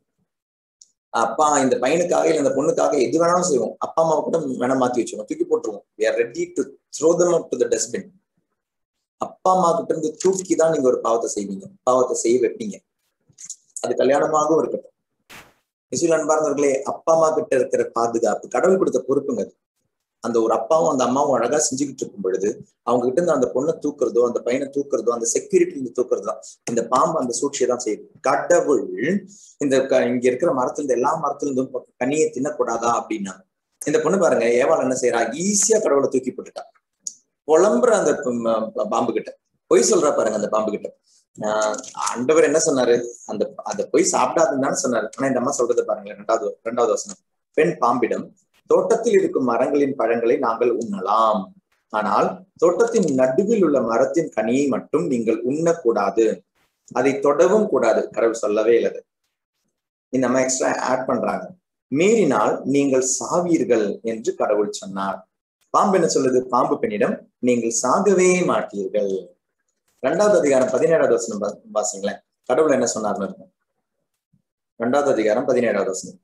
அப்பா இந்த பையனுக்காக இல்ல இந்த பொண்ணுக்காக எது வேணாலும் செய்வோம் அப்பா அம்மாவை கூட வேணா மாத்தி வச்சிருவோம் தூக்கி போட்டுருவோம் we are ready to throw them up to the dustbin அப்பா அம்மா கிட்ட இருந்து தூக்கி தான் நீங்க ஒரு பாவத்தை செய்வீங்க பாவத்தை செய்ய வைப்பீங்க அது கல்யாணமாகவும் இருக்கட்டும் இசுல் அன்பார்ந்தவர்களே அப்பா அம்மா கிட்ட இருக்கிற பாதுகாப்பு கடவுள் கொடுத்த பொறுப்புங்க அது அந்த ஒரு அப்பாவும் அந்த அம்மாவும் அழகா செஞ்சுக்கிட்டு இருக்கும் பொழுது அவங்க கிட்ட இருந்து அந்த பொண்ணை தூக்குறதோ அந்த பையனை தூக்குறதோ அந்த செக்யூரிட்டி இருந்து தூக்குறதோ இந்த பாம்பு அந்த சூழ்ச்சியை தான் செய்யுது கடவுள் இந்த இங்க இருக்கிற மரத்துல இருந்து எல்லா மரத்துல இருந்தும் கனியை தின்னக்கூடாதா அப்படின்னா இந்த பொண்ணு பாருங்க ஏவாள் என்ன செய்யறா ஈஸியா கடவுளை தூக்கி போட்டுட்டா புலம்புற அந்த பாம்பு கிட்ட பொய் சொல்றா பாருங்க அந்த பாம்பு கிட்ட ஆஹ் ஆண்டவர் என்ன சொன்னாரு அந்த அதை போய் சாப்பிடாதுன்னு தானே சொன்னாரு ஆனா இந்த அம்மா சொல்றது பாருங்களேன் ரெண்டாவது ரெண்டாவது வசனம் பெண் பாம்பிடம் தோட்டத்தில் இருக்கும் மரங்களின் பழங்களை நாங்கள் உண்ணலாம் ஆனால் தோட்டத்தின் நடுவில் உள்ள மரத்தின் கனியை மட்டும் நீங்கள் உண்ணக்கூடாது அதை தொடவும் கூடாது கடவுள் சொல்லவே இல்லை இந்த நம்ம எக்ஸ்ட்ரா ஆட் பண்றாங்க மீறினால் நீங்கள் சாவீர்கள் என்று கடவுள் சொன்னார் பாம்பு என்ன சொல்லுது பாம்பு பெண்ணிடம் நீங்கள் சாகவே மாட்டீர்கள் இரண்டாவது அதிகாரம் பதினேழாவது வசனம் வா- வாசிங்களேன் கடவுள் என்ன சொன்னார்னு இருக்கும் இரண்டாவது அதிகாரம் பதினேழாவது வசனம்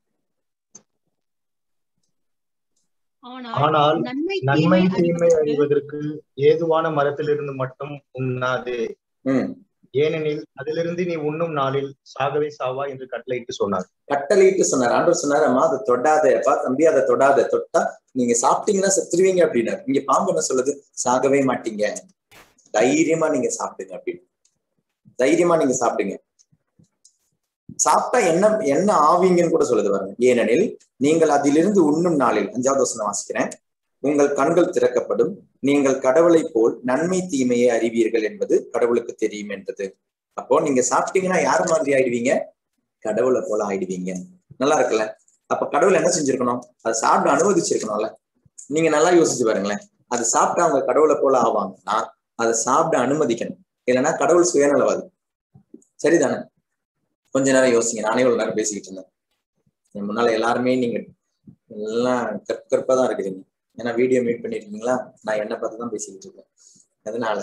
ஆனால் நன்மை நன்மை தீமை தீமை அறிவதற்கு அறிவதற்கு ஏதுவான மரத்திலிருந்து மட்டும் உண்ணாதே ம் ஏனெனில் அதிலிருந்து நீ உண்ணும் நாளில் சாகவே சாவா என்று கட்டளையிட்டு சொன்னார் கட்டளையிட்டு சொன்னார் ஆண்டவர் சொன்னார் அம்மா அதை தொடாதப்பா தம்பி அதை தொடாத தொட்டா நீங்க சாப்பிட்டீங்கன்னா செத்துருவீங்க அப்படின்னாரு இங்க பாம்பு என்ன சொல்லுது சாகவே மாட்டீங்க தைரியமா நீங்க சாப்பிடுங்க அப்படின்னு தைரியமா நீங்க சாப்பிடுங்க சாப்பிட்டா என்ன என்ன ஆவீங்கன்னு கூட சொல்லுது பாருங்க ஏனெனில் நீங்கள் அதிலிருந்து உண்ணும் நாளில் அஞ்சாவது வசனம் வாசிக்கிறேன் உங்கள் கண்கள் திறக்கப்படும் நீங்கள் கடவுளை போல் நன்மை தீமையை அறிவீர்கள் என்பது கடவுளுக்கு தெரியும் என்றது அப்போ நீங்க சாப்பிட்டீங்கன்னா யார் மாதிரி ஆயிடுவீங்க கடவுளை போல ஆயிடுவீங்க நல்லா இருக்குல்ல அப்ப கடவுள் என்ன செஞ்சிருக்கணும் அதை சாப்பிட அனுமதிச்சிருக்கணும்ல நீங்க நல்லா யோசிச்சு பாருங்களேன் அது சாப்பிட்டு அவங்க கடவுளை போல ஆவாங்கன்னா அதை சாப்பிட அனுமதிக்கணும் இல்லைன்னா கடவுள் சுயநலவாதி சரிதானே கொஞ்ச நேரம் யோசிங்க நானே ஒரு நேரம் பேசிக்கிட்டு இருந்தேன் என் முன்னால எல்லாருமே நீங்க எல்லாம் கற்கற்பா தான் இருக்கிறீங்க ஏன்னா வீடியோ மீட் பண்ணிருக்கீங்களா நான் என்ன பார்த்து தான் பேசிக்கிட்டு இருக்கேன் அதனால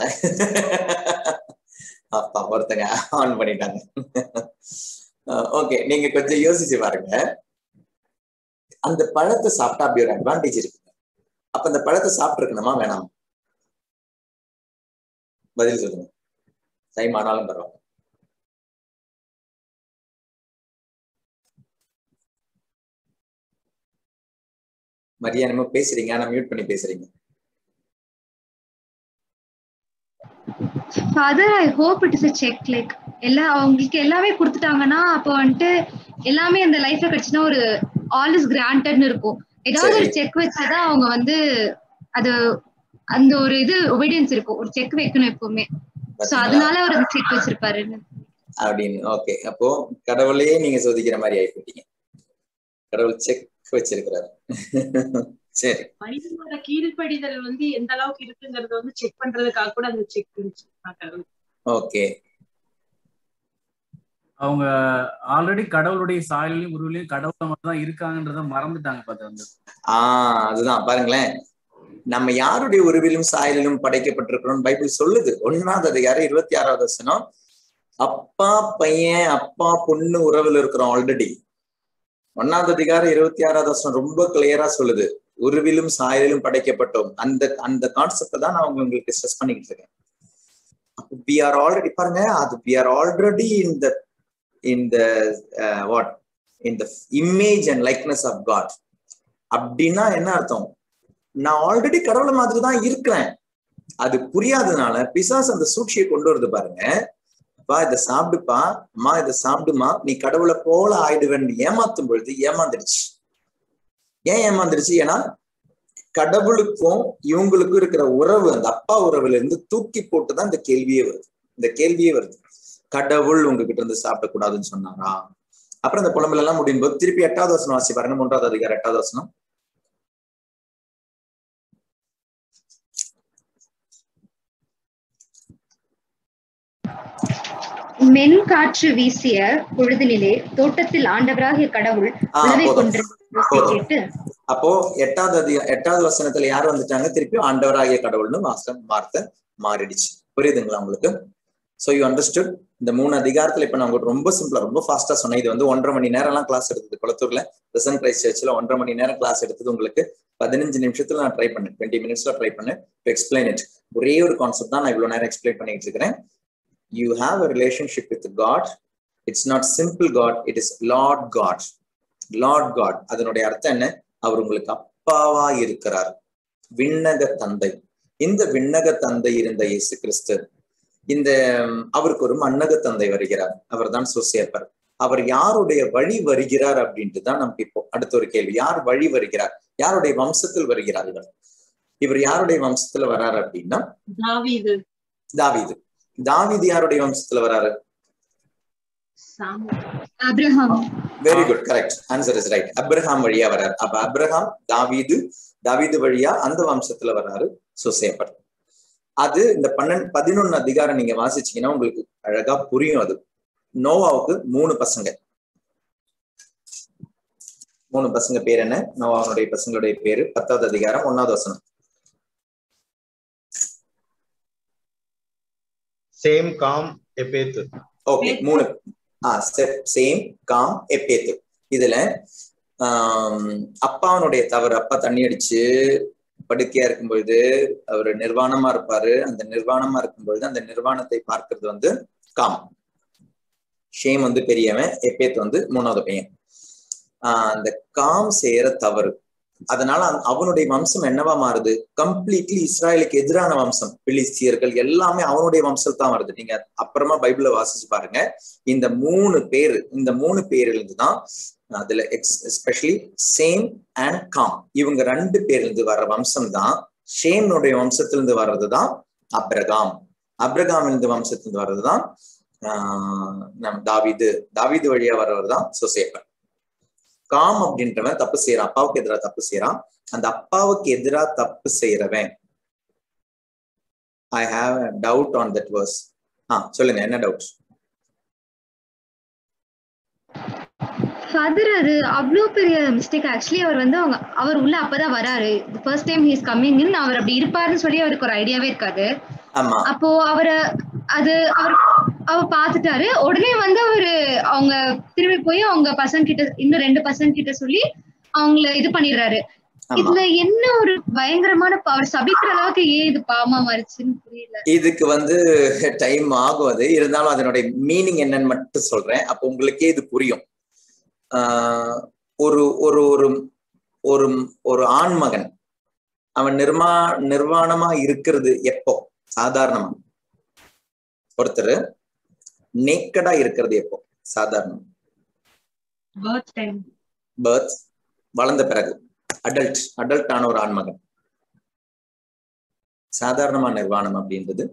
அப்பா ஒருத்தங்க ஆன் பண்ணிட்டாங்க ஓகே நீங்க கொஞ்சம் யோசிச்சு பாருங்க அந்த பழத்தை சாப்பிட்டா அப்படி ஒரு அட்வான்டேஜ் இருக்கு அப்ப அந்த பழத்தை சாப்பிட்டு இருக்கணுமா வேணாம் பதில் சொல்லுங்க டைம் ஆனாலும் பரவாயில்ல மரியா என்னமோ பேசுறீங்க ஆனா மியூட் பண்ணி பேசுறீங்க Father I hope it is check like எல்லா அவங்களுக்கு எல்லாமே கொடுத்துட்டாங்கன்னா அப்போ வந்துட்டு எல்லாமே அந்த லைஃப்ல கிடைச்சுன்னா ஒரு ஆல் இஸ் கிராண்டட்னு இருக்கும் ஏதாவது ஒரு சரி. செக் வச்சாதான் அவங்க வந்து அது அந்த ஒரு இது ஒபீடியன்ஸ் இருக்கும் ஒரு செக் வைக்கணும் எப்பவுமே சோ பாத்தீங்களா? அதனால அவர் செக் வச்சிருப்பாரு அப்படின்னு ஓகே அப்போ கடவுளையே நீங்க சோதிக்கிற மாதிரி ஆகி போயிட்டீங்க கடவுள் செக் வச்சிருக்கிறாரு சரி மனிதனோட கீழ்ப்படிதல் வந்து எந்த அளவுக்கு இருக்குங்கிறத வந்து செக் பண்றதுக்காக கூட அந்த செக் ஓகே அவங்க ஆல்ரெடி கடவுளுடைய சாயலையும் உருவிலையும் கடவுளை மட்டும் தான் இருக்காங்கன்றத மறந்துட்டாங்க பார்த்து வந்து ஆஹ் அதுதான் பாருங்களேன் நம்ம யாருடைய உருவிலும் சாயலிலும் படைக்கப்பட்டிருக்கிறோம் பைபிள் சொல்லுது ஒன்னாவது அதிகாரம் இருபத்தி ஆறாவது வசனம் அப்பா பையன் அப்பா பொண்ணு உறவுல இருக்கிறோம் ஆல்ரெடி ஒன்னாவது அதிகாரம் இருபத்தி ஆறாவது வசனம் ரொம்ப கிளியரா சொல்லுது உருவிலும் சாயலிலும் படைக்கப்பட்டோம் அந்த அந்த கான்செப்ட் தான் நான் உங்களுக்கு ஸ்ட்ரெஸ் பண்ணிக்கிட்டு இருக்கேன் வி ஆர் ஆல்ரெடி பாருங்க அது we are already in the in the what in the image and likeness of God அப்படின்னா என்ன அர்த்தம் நான் ஆல்ரெடி கடவுளை மாதிரி தான் இருக்கிறேன் அது புரியாததுனால பிசாசு அந்த சூழ்ச்சியை கொண்டு வருது பாருங்க அப்பா இதை சாப்பிடுப்பா அம்மா இதை சாப்பிடுமா நீ கடவுளை போல ஆயிடுவேன்னு ஏமாத்தும் பொழுது ஏமாந்துடுச்சு ஏன் ஏமாந்துடுச்சு ஏன்னா கடவுளுக்கும் இவங்களுக்கும் இருக்கிற உறவு அந்த அப்பா உறவுல இருந்து தூக்கி போட்டுதான் இந்த கேள்வியே வருது இந்த கேள்வியே வருது கடவுள் உங்ககிட்ட இருந்து சாப்பிடக்கூடாதுன்னு சொன்னாரா அப்புறம் இந்த புலம்புல எல்லாம் முடியும் போது திருப்பி எட்டாவது வசனம் வாசி பாருங்க மூன்றாவது அதிகாரம் எட்டாவது வசனம் மென் காற்று வீசிய பொழுதினிலே தோட்டத்தில் ஆண்டவராகிய கடவுள் ஆஹ் உழவை போதும் கொண்டிருந்த போதும். கேட்டு அப்போ எட்டாவது அதிக எட்டாவது வசனத்துல யார் வந்துட்டாங்க திருப்பி ஆண்டவராகிய கடவுள்னு வாசம் வார்த்தை மாறிடுச்சு புரியுதுங்களா உங்களுக்கு சோ யூ அண்டர்ஸ்டுட் இந்த மூணு அதிகாரத்துல இப்ப நான் உங்களுக்கு ரொம்ப சிம்பிளா ரொம்ப ஃபாஸ்டா சொன்னேன் இது வந்து ஒன்றரை மணி நேரம் எல்லாம் கிளாஸ் எடுத்தது குளத்தூர்ல பிரசன்ட் கிரைஸ்ட் சர்ச்ல ஒன்றரை மணி நேரம் கிளாஸ் எடுத்தது உங்களுக்கு பதினஞ்சு நிமிஷத்துல நான் ட்ரை பண்ணேன் டுவெண்ட்டி மினிட்ஸ்ல ட்ரை பண்ணேன் டு எக்ஸ்பிளைன் இட் ஒரே ஒரு கான்செப்ட் தான் நான் இவ்வளவு நேரம் எக்ஸ்பிளைன் பண்ணிட்டு இருக்கிறேன் you have a relationship with God it's not simple God it is Lord God Lord God அதனுடைய அர்த்தம் என்ன அவர் உங்களுக்கு அப்பாவா இருக்கிறார் விண்ணக தந்தை இந்த விண்ணக தந்தை இருந்த இயேசு கிறிஸ்து இந்த ம், அவருக்கு ஒரு மன்னக தந்தை வருகிறார் அவர்தான் சுசேப்பர் அவர் யாருடைய வழி வருகிறார் அப்படின்ட்டு தான் நமக்கு இப்போ அடுத்த ஒரு கேள்வி யார் வழி வருகிறார் யாருடைய வம்சத்தில் வருகிறார் இவர் இவர் யாருடைய வம்சத்துல வராரு அப்படின்னா தாவீது தாவீது தாவீது யாருடைய வம்சத்துல வராரு சாமு Abraham very good correct answer is right Abraham வழியா வரார் அப்ப அப்ரஹாம் தாவீது தாவீது வழியா அந்த வம்சத்துல வர்றாரு சுசேப்பர் அது இந்த பன்னெண்டு பதினொன்னு அதிகாரம் நீங்க வாசிச்சீங்கன்னா உங்களுக்கு அழகா புரியும் அது நோவாவுக்கு மூணு பசங்க மூணு பசங்க பேர் என்ன நோவாவுடைய பசங்களுடைய பேரு பத்தாவது அதிகாரம் ஒன்னாவது வசனம் சேம் காம் எப்பேத்து ஓகே மூணு ஆ சேம் காம் எப்பேத்து இதுல ஆஹ் அப்பாவனுடைய தவறு அப்பா தண்ணி அடிச்சு படுக்கையா இருக்கும் பொழுது அவர் நிர்வாணமா இருப்பாரு அந்த நிர்வாணமா இருக்கும் பொழுது அந்த நிர்வாணத்தை பார்க்கிறது வந்து காம் ஷேம் வந்து பெரியவன் எப்பேத் வந்து மூணாவது பையன் ஆஹ் அந்த காம் செய்யற தவறு அதனால அந்த- அவனுடைய வம்சம் என்னவா மாறுது கம்ப்ளீட்லி இஸ்ராயலுக்கு எதிரான வம்சம் பிலிஸ்தியர்கள் எல்லாமே அவனுடைய வம்சம் தான் வருது நீங்க அப்புறமா பைபிள வாசிச்சு பாருங்க இந்த மூணு பேரு இந்த மூணு பேர்ல இருந்து தான் அதுல எஸ்பெஷலி சேம் அண்ட் காம் இவங்க ரெண்டு பேர்ல இருந்து வர்ற வம்சம் தான் ஷேம்னுடைய வம்சத்திலிருந்து வர்றதுதான் அப்ரகாம் அப்ரகாம் இருந்து வம்சத்திலிருந்து வர்றதுதான் ஆஹ் நம் தாவீது தாவீது வழியா வர்றவர் தான் சொசேப்பன் காம் அப்படின்றவன் தப்பு செய்யறான் அப்பாவுக்கு எதிராக தப்பு செய்யறான் அந்த அப்பாவுக்கு எதிராக தப்பு செய்யறவன் I have doubt on that verse ஆ சொல்லுங்க என்ன டவுட் ஃபாதர் அது அவ்வளோ பெரிய மிஸ்டேக் ஆக்சுவலி அவர் வந்து அவங்க அவர் உள்ள அப்பதான் வராரு first time he's coming in அவர் அப்படி இருப்பாருன்னு சொல்லி அவருக்கு ஒரு ஐடியாவே இருக்காது ஆமா அப்போ அவரை அது அவர் அவர் பார்த்துட்டாரு உடனே வந்து அவரு அவங்க திரும்பி போய் அவங்க பசங்க கிட்ட இன்னும் ரெண்டு பசங்க கிட்ட சொல்லி அவங்கள இது பண்ணிடுறாரு ஆமா இதுல என்ன ஒரு பயங்கரமான ப- அவர் சபிக்கிற அளவுக்கு ஏன் இது பாவமா மாறிச்சுன்னு புரியல இதுக்கு வந்து டைம் ஆகும் அது இருந்தாலும் அதனுடைய மீனிங் என்னன்னு மட்டும் சொல்றேன் அப்போ உங்களுக்கே இது புரியும் ஆஹ் ஒரு ஒரு ஒரு ஒரு ஒரு ஆண்மகன் அவன் நிர்மா நிர்வாணமா இருக்கிறது எப்போ சாதாரணமா ஒருத்தர் நேக்கடா இருக்கிறது எப்போ சாதாரணம் பர்த் டைம் பர்த் வளர்ந்த பிறகு அடல்ட் அடல்ட் ஆன ஒரு ஆண்மகன் சாதாரணமா நிர்வாணம் அப்படின்றது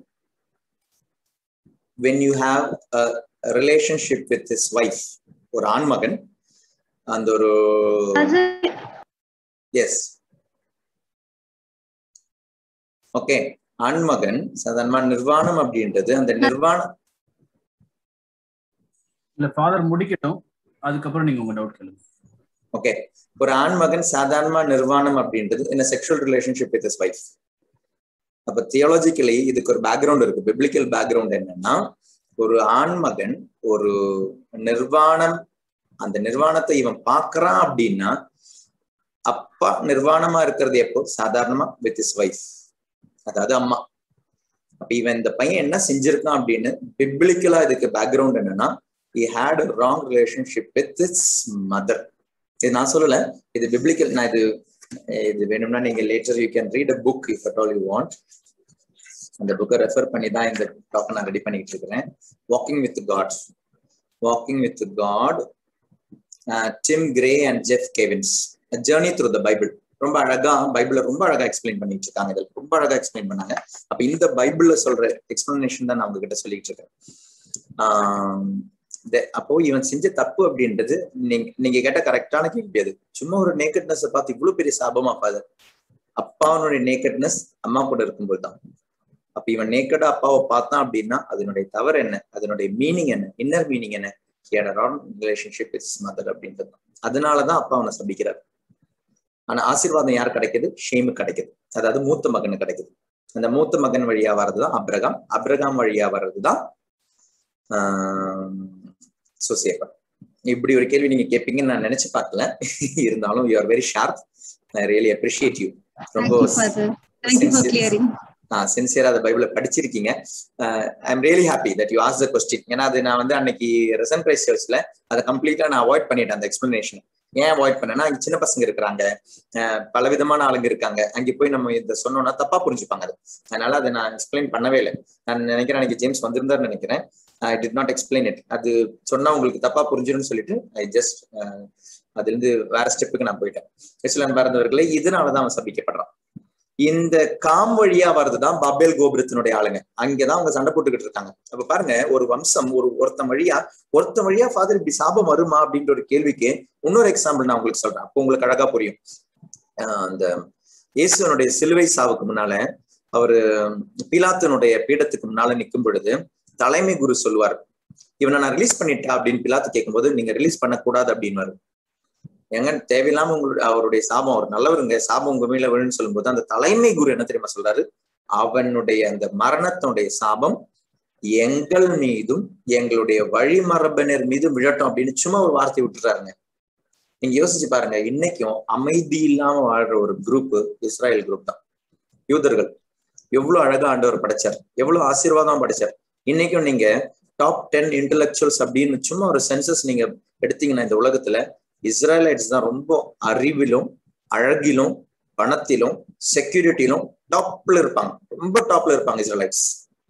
when you have a relationship with his wife ஒரு ஆண்மகன் அந்த ஒரு அது எஸ் ஓகே ஆண்மகன் சாதாரணமா நிர்வாணம் அப்படின்றது அந்த நிர்வாணம் இல்ல ஃபாதர் முடிக்கட்டும் அதுக்கப்புறம் நீங்க உங்க டவுட் கேளுங்க ஓகே ஒரு ஆண்மகன் சாதாரணமா நிர்வாணம் அப்படின்றது in a sexual relationship with his wife அப்ப தியாலஜிக்கலி இதுக்கு ஒரு பேக்ரவுண்ட் இருக்கு பிப்ளிக்கல் பேக்ரவுண்ட் என்னன்னா ஒரு ஆண்மகன் ஒரு நிர்வாணம் அந்த நிர்வாணத்தை இவன் பார்க்கறான் அப்படின்னா அப்பா நிர்வாணமா இருக்கிறது எப்போ சாதாரணமா வித் இஸ் வைஃப் அதாவது அம்மா அப்ப இவன் இந்த பையன் என்ன செஞ்சிருக்கான் அப்படின்னு பிப்ளிக்கலா இதுக்கு பேக்ரவுண்ட் என்னன்னா he had a wrong relationship with his mother இது நான் சொல்லல இது பிப்ளிக்கல் நான் இது இது வேணும்னா நீங்க later you can read a book if at all you want அந்த புக்கை ரெஃபர் பண்ணி தான் இந்த டாக்கை நான் ரெடி பண்ணிட்டு இருக்கிறேன் walking with God walking with God Tim Gray and Jeff Cavins journey through the Bible ரொம்ப அழகா பைபிள ரொம்ப அழகா எக்ஸ்பிளைன் பண்ணிட்டு இருக்காங்க இதில் ரொம்ப அழகா எக்ஸ்பிளைன் பண்ணாங்க அப்ப இந்த பைபிள்ல சொல்ற எக்ஸ்பிளனேஷன் தான் நான் உங்ககிட்ட சொல்லிட்டு இருக்கேன் ஆஹ் the- அப்போ இவன் செஞ்ச தப்பு அப்படின்றது நீங்க நீங்க கேட்ட கரெக்டான கேள்வி அது சும்மா ஒரு நேக்கட்னஸ் பார்த்து இவ்வளவு பெரிய சாபமா ஃபாதர் அப்பாவனுடைய நேக்கட்னஸ் அம்மா கூட இருக்கும்போது தான் அப்ப இவன் நேக்கடா அப்பாவை பார்த்தான் அப்படின்னா அதனுடைய தவறு என்ன அதனுடைய மீனிங் என்ன இன்னர் மீனிங் என்ன ரிலேஷன்ஷிப் இஸ் மதர் அப்படின்றது தான். அதனாலதான் அப்பா அவனை சபிக்கிறார் ஆனா ஆசீர்வாதம் யார் கிடைக்குது ஷேமு கிடைக்குது அதாவது மூத்த மகனு கிடைக்குது அந்த மூத்த மகன் வழியா வர்றதுதான் அப்ரகாம் அப்ரகாம் வழியா வர்றதுதான் சுசேபன் இப்படி ஒரு கேள்வி நீங்க கேட்பீங்கன்னு நான் நினைச்சு பார்க்கல இருந்தாலும் you are very sharp I really appreciate you ரொம்ப ஃபாதர் தேங்க்யூ ஃபார் கிளியரிங் சின்சியரா அந்த பைபிள படிச்சிருக்கீங்க I am really happy that you ask the question ஏன்னா அது நான் வந்து அன்னைக்கு ரெசன் பிரைஸ் சர்ச்ல அதை கம்ப்ளீட்டா நான் அவாய்ட் பண்ணிட்டேன் அந்த எக்ஸ்பிளனேஷன் ஏன் அவாய்ட் பண்ணேன்னா அங்க சின்ன பசங்க இருக்கிறாங்க அஹ் பல விதமான ஆளுங்க இருக்காங்க அங்க போய் நம்ம இதை சொன்னோம்னா தப்பா புரிஞ்சுப்பாங்க அது அதனால அதை நான் எக்ஸ்பிளைன் பண்ணவே இல்லை நான் நினைக்கிறேன் அன்னைக்கு ஜேம்ஸ் வந்திருந்தாரு நினைக்கிறேன் I did not explain it அது சொன்னா உங்களுக்கு தப்பா புரிஞ்சிடும்னு சொல்லிட்டு ஐ ஜஸ்ட் அதுல இருந்து வேற ஸ்டெப்புக்கு நான் போயிட்டேன் இஸ்லாம் பிறந்தவர்களே இதனாலதான் அவன் சபிக்கப்படுறான் இந்த காம் வழியா வர்றதுதான் பாபேல் கோபுரத்தினுடைய ஆளுங்க அங்கதான் அவங்க சண்டை போட்டுக்கிட்டு இருக்காங்க அப்ப பாருங்க ஒரு வம்சம் ஒரு ஒருத்தன் வழியா ஒருத்தன் வழியா ஃபாதர் இப்படி சாபம் வருமா அப்படின்ற ஒரு கேள்விக்கு இன்னொரு எக்ஸாம்பிள் நான் உங்களுக்கு சொல்றேன் அப்போ உங்களுக்கு அழகா புரியும் ஆஹ் அந்த இயேசுவனுடைய சிலுவை சாவுக்கு முன்னால அவரு பிலாத்தினுடைய பீடத்துக்கு முன்னால நிற்கும் பொழுது தலைமை குரு சொல்லுவார் இவனை நான் ரிலீஸ் பண்ணிட்டா அப்படின்னு பிலாத்து கேட்கும்போது நீங்க ரிலீஸ் பண்ணக்கூடாது அப்படின்னு எங்க தேவையில்லாம உங்களுடைய அவருடைய சாபம் அவர் நல்லவருங்க சாபம் உங்க மேல விழுன்னு சொல்லும்போது அந்த தலைமை குரு என்ன தெரியுமா சொல்றாரு அவனுடைய அந்த மரணத்தினுடைய சாபம் எங்கள் மீதும் எங்களுடைய வழிமரபினர் மீதும் விழட்டும் அப்படின்னு சும்மா ஒரு வார்த்தை விட்டுறாருங்க நீங்க யோசிச்சு பாருங்க இன்னைக்கும் அமைதி இல்லாம வாழ்ற ஒரு குரூப் இஸ்ராயல் குரூப் தான் யூதர்கள் எவ்வளவு அழகா ஆண்டவர் படைச்சார் எவ்வளவு ஆசீர்வாதம் படைச்சார் இன்னைக்கும் நீங்க டாப் டென் இன்டலெக்சுவல்ஸ் அப்படின்னு சும்மா ஒரு சென்சஸ் நீங்க எடுத்தீங்கன்னா இந்த உலகத்துல இஸ்ரேலைட்ஸ் தான் ரொம்ப அறிவிலும் அழகிலும் பணத்திலும் செக்யூரிட்டியிலும் டாப்ல இருப்பாங்க ரொம்ப டாப்ல இருப்பாங்க இஸ்ரேலைட்ஸ்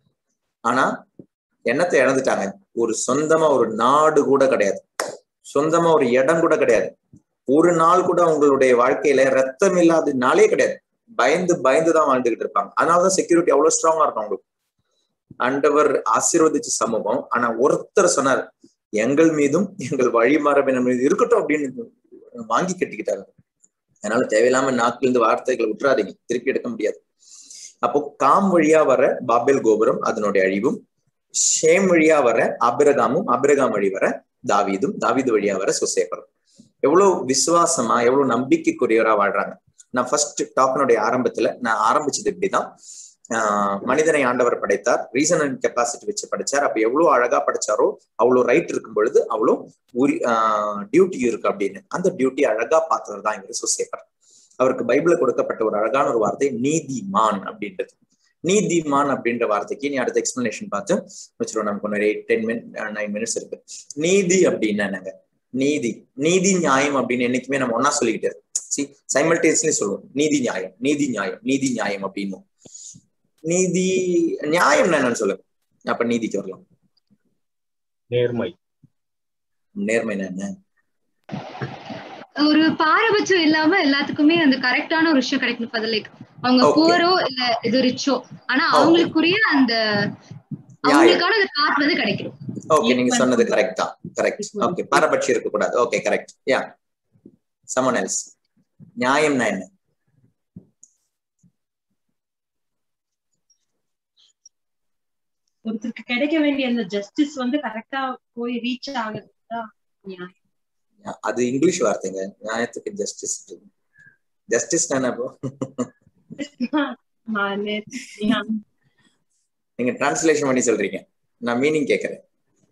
ஆனா என்னத்தை இழந்துட்டாங்க ஒரு சொந்தமா ஒரு நாடு கூட கிடையாது சொந்தமா ஒரு இடம் கூட கிடையாது ஒரு நாள் கூட உங்களுடைய வாழ்க்கையில ரத்தம் இல்லாத நாளே கிடையாது பயந்து பயந்து தான் வாழ்ந்துகிட்டு இருப்பாங்க அதனாலதான் செக்யூரிட்டி அவ்வளவு ஸ்ட்ராங்கா இருக்கும் அவங்களுக்கு ஆண்டவர் ஆசீர்வதிச்ச சமூகம் ஆனா ஒருத்தர் சொன்னார் எங்கள் மீதும் எங்கள் வழிமரபினர் மீது இருக்கட்டும் அப்படின்னு வாங்கி கட்டிக்கிட்டாங்க அதனால தேவையில்லாம நாக்குல இருந்து வார்த்தைகளை விட்டுறாதீங்க திருப்பி எடுக்க முடியாது அப்போ காம் வழியா வர பாபேல் கோபுரம் அதனுடைய அழிவும் ஷேம் வழியா வர அபிரகாமும் அபிரகாம் வழி வர தாவீதும் தாவீது வழியா வர சுசேபரும் எவ்வளவு விசுவாசமா எவ்வளவு நம்பிக்கைக்குரியவரா வாழ்றாங்க நான் ஃபர்ஸ்ட் டாக்கினுடைய ஆரம்பத்துல நான் ஆரம்பிச்சது இப்படிதான் ஆஹ் மனிதனை ஆண்டவர் படைத்தார் ரீசன் அண்ட் கெப்பாசிட்டி வச்சு படிச்சார் அப்ப எவ்வளவு அழகா படிச்சாரோ அவ்வளவு ரைட் இருக்கும் பொழுது அவ்வளவு உரி டியூட்டி இருக்கு அப்படின்னு அந்த டியூட்டி அழகா பார்த்தவர் தான் இவர் சுசேபர் அவருக்கு பைபிள்ல கொடுக்கப்பட்ட ஒரு அழகான ஒரு வார்த்தை நீதிமான் அப்படின்றது நீதிமான் அப்படின்ற வார்த்தைக்கு நீ அடுத்த எக்ஸ்பிளனேஷன் பார்த்து வச்சிருவோம் நமக்கு ஒரு eight ten minute nine minutes இருக்கு நீதி அப்படின்னா என்னங்க நீதி நீதி நியாயம் அப்படின்னு என்னைக்குமே நம்ம ஒன்னா சொல்லிக்கிட்டு சி சைமல்டேனியஸ்லி சொல்லுவோம் நீதி நியாயம் நீதி நியாயம் நீதி நியாயம் அப்படின்னு நீதி நியாயம் என்னன்னு சொல்லுங்க அப்ப நீதிக்கு வரலாம் நேர்மை நேர்மை என்ன ஒரு பாரபட்சம் இல்லாம எல்லாத்துக்குமே அந்த கரெக்டான ஒரு விஷயம் கிடைக்கணும் இப்ப லைக் அவங்க Okay. புவரோ இல்ல இது ரிச்சோ ஆனா அவங்களுக்குரிய அந்த அவங்களுக்கான அந்த கார்ட் வந்து கிடைக்கணும் ஓகே நீங்க Equal. சொன்னது கரெக்ட் தான் கரெக்ட் Equal. ஓகே பாரபட்சம் இருக்க கூடாது okay correct yeah someone else நியாயம்னா என்ன ஒருத்தருக்கு கிடைக்க வேண்டிய அந்த ஜஸ்டிஸ் வந்து கரெக்டா போய் ரீச் ஆகுறதுதான் நியாயம். அது இங்கிலீஷ் வார்த்தைங்க நியாயத்துக்கு ஜஸ்டிஸ் ஜஸ்டிஸ் என்ன அப்போ நான் நேத்து- நியாயம். நீங்க டிரான்ஸ்லேஷன் பண்ணி சொல்றீங்க நான் மீனிங் கேட்கறேன்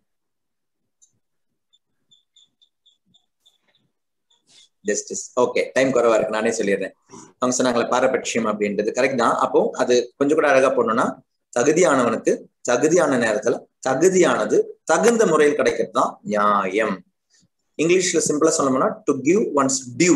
ஜஸ்டிஸ் ஓகே டைம் குறைவா இருக்கு நானே சொல்லிடுறேன் அவங்க சொன்னாங்களே பாரபட்சியம் அப்படின்றது கரெக்ட் தான் அப்போ அது கொஞ்சம் கூட அழகா போடணும்னா தகுதியானவனுக்கு தகுதியான நேரத்துல தகுதியானது தகுந்த முறையில் கிடைக்கிறது தான் நியாயம் இங்கிலீஷ்ல சிம்பிளா சொல்லணும்னா to give one's due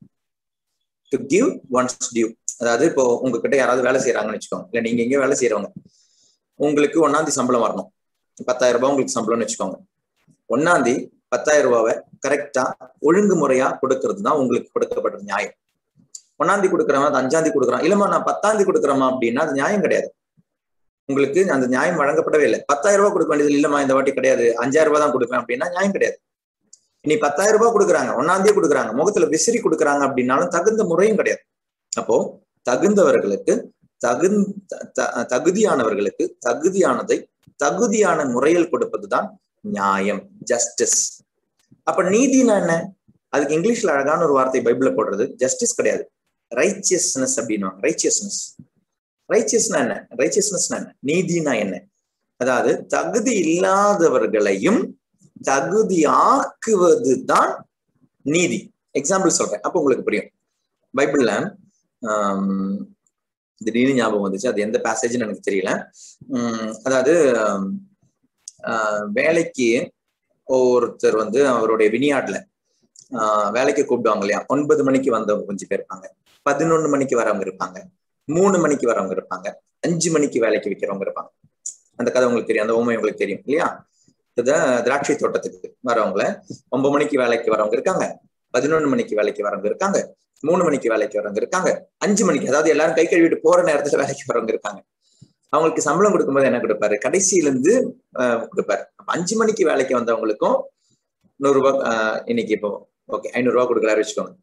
to give one's due அதாவது இப்போ உங்ககிட்ட யாராவது வேலை செய்யறாங்கன்னு வச்சுக்கோங்க இல்ல நீங்க எங்கேயோ வேலை செய்யறவங்க உங்களுக்கு ஒன்னாந்தி சம்பளம் வரணும் பத்தாயிரம் ரூபாய் உங்களுக்கு சம்பளம்னு வச்சுக்கோங்க ஒன்னாந்தி பத்தாயிரம் ரூபாவை கரெக்டா ஒழுங்குமுறையா கொடுக்கறது தான் உங்களுக்கு கொடுக்கப்பட்ட நியாயம் ஒன்னாந்தி கொடுக்குறவன் அது அஞ்சாந்தி கொடுக்குறான் இல்லம்மா நான் பத்தாந்தி கொடுக்குறேமா அப்படின்னா அது நியாயம் கிடையாது உங்களுக்கு அந்த நியாயம் வழங்கப்படவே இல்லை பத்தாயிரம் ரூபாய் கொடுக்க வேண்டியது இல்லம்மா இந்த வாட்டி கிடையாது அஞ்சாயிரம் ரூபாய் தான் கொடுப்பேன் அப்படின்னா நியாயம் கிடையாது இனி பத்தாயிரம் ரூபாய் கொடுக்குறாங்க ஒன்னாந்தே கொடுக்குறாங்க முகத்துல விசிறி கொடுக்குறாங்க அப்படின்னாலும் தகுந்த முறையும் கிடையாது அப்போ தகுந்தவர்களுக்கு தகுந்த த- தகுதியானவர்களுக்கு தகுதியானதை தகுதியான முறையில் கொடுப்பதுதான் நியாயம் ஜஸ்டிஸ் அப்ப நீதினா என்ன அதுக்கு இங்கிலீஷ்ல அழகான ஒரு வார்த்தை பைபிள்ல போடுறது ஜஸ்டிஸ் கிடையாது ரைச்சியஸ்னஸ் அப்படின்னுவாங்க ரைச்சியஸ்னஸ் ரைச்சியஸ்னா என்ன ரைச்சியஸ்னஸ்னா என்ன நீதினா என்ன அதாவது தகுதி இல்லாதவர்களையும் தகுதி ஆக்குவது தான் நீதி எக்ஸாம்பிள் சொல்றேன் அப்போ உங்களுக்கு புரியும் பைபிள்ல ஆம், திடீர்னு ஞாபகம் வந்துச்சு அது எந்த பேசேஜ்னு எனக்கு தெரியல உம் அதாவது ஆம், ஆஹ், வேலைக்கு ஒருத்தர் வந்து அவருடைய வினியாட்ல ஆஹ், வேலைக்கு கூப்பிடுவாங்க இல்லையா ஒன்பது மணிக்கு வந்தவங்க கொஞ்சம் பேர் இருப்பாங்க பதினொன்னு மணிக்கு வரவங்க இருப்பாங்க மூணு மணிக்கு வரவங்க இருப்பாங்க அஞ்சு மணிக்கு வேலைக்கு வைக்கிறவங்க இருப்பாங்க அந்த கதை உங்களுக்கு தெரியும் அந்த ஓமை உங்களுக்கு தெரியும் இல்லையா இந்த திராட்சை தோட்டத்துக்கு வரவங்கள ஒன்பது மணிக்கு வேலைக்கு வரவங்க இருக்காங்க பதினொன்னு மணிக்கு வேலைக்கு வரவங்க இருக்காங்க மூணு மணிக்கு வேலைக்கு வரவங்க இருக்காங்க அஞ்சு மணிக்கு அதாவது எல்லாரும் கை கழுவிட்டு போற நேரத்துல வேலைக்கு வரவங்க இருக்காங்க அவங்களுக்கு சம்பளம் கொடுக்கும்போது என்ன கொடுப்பாரு கடைசியில இருந்து ஆஹ், கொடுப்பாரு அப்ப அஞ்சு மணிக்கு வேலைக்கு வந்தவங்களுக்கும் நூறு ரூபாய் ஆஹ், இன்னைக்கு இப்போ ஓகே ஐநூறு ரூபாய் கொடுக்குறாரு வச்சுக்கோங்க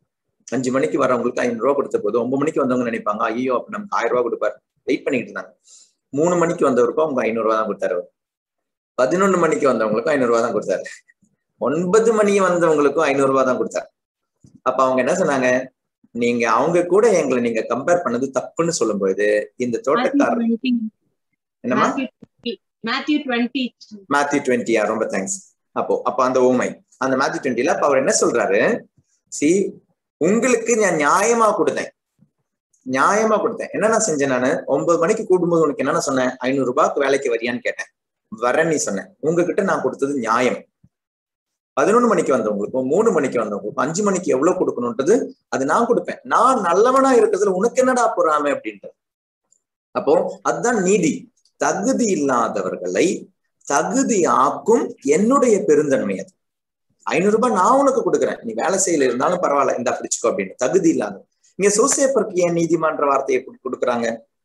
அஞ்சு மணிக்கு வரவங்களுக்கு ஐநூறு ரூபா கொடுத்த போது ஒன்பது மணிக்கு வந்தவங்க நினைப்பாங்க ஐயோ அப்ப நமக்கு ஆயிரம் ரூபாய் கொடுப்பாரு வெயிட் பண்ணிட்டு இருந்தாங்க மூணு மணிக்கு வந்தவருக்கும் அவங்க ஐநூறு ரூபா தான் கொடுத்தாரு அவர். பதினொன்னு மணிக்கு வந்தவங்களுக்கும் ஐநூறு ரூபா தான் கொடுத்தாரு ஒன்பது மணி வந்தவங்களுக்கும் ஐநூறு ரூபா தான் கொடுத்தாரு அப்ப அவங்க என்ன சொன்னாங்க நீங்க அவங்க கூட எங்களை நீங்க கம்பேர் பண்ணது தப்புன்னு சொல்லும் பொழுது இந்த தோட்டக்காரர் என்னமா மேத்யூ டுவெண்ட்டி மேத்யூ டுவெண்ட்டியா ரொம்ப தேங்க்ஸ் அப்போ அப்ப அந்த ஓமை அந்த மேத்யூ டுவெண்ட்டில அப்ப அவர் என்ன சொல்றாரு சி உங்களுக்கு நான் நியாயமா கொடுத்தேன் நியாயமா கொடுத்தேன் என்ன நான் செஞ்சேன் நானு ஒன்பது மணிக்கு கூடும்போது உனக்கு என்னென்ன சொன்னேன் ஐநூறு ரூபாய்க்கு வேலைக்கு வரியான்னு கேட்டேன் வரேன் நீ சொன்னேன் உங்ககிட்ட நான் கொடுத்தது நியாயம் பதினொன்னு மணிக்கு வந்தவங்களுக்கும் மூணு மணிக்கு வந்தவங்களுக்கும் அஞ்சு மணிக்கு எவ்வளவு கொடுக்கணும்ன்றது அது நான் கொடுப்பேன் நான் நல்லவனா இருக்கிறதுல உனக்கு என்னடா பொறாமை அப்படின்றது அப்போ அதுதான் நீதி தகுதி இல்லாதவர்களை தகுதி ஆக்கும் என்னுடைய பெருந்தன்மை அது ஐநூறு ரூபாய் நான் உனக்கு கொடுக்குறேன் நீ வேலை செய்யல இருந்தாலும் பரவாயில்ல இந்த பிடிச்சுக்கோ அப்படின்னு தகுதி இல்லாத இங்க சோசியப்பருக்கு ஏன் நீதிமன்ற வார்த்தையை கொடு- கொடுக்குறாங்க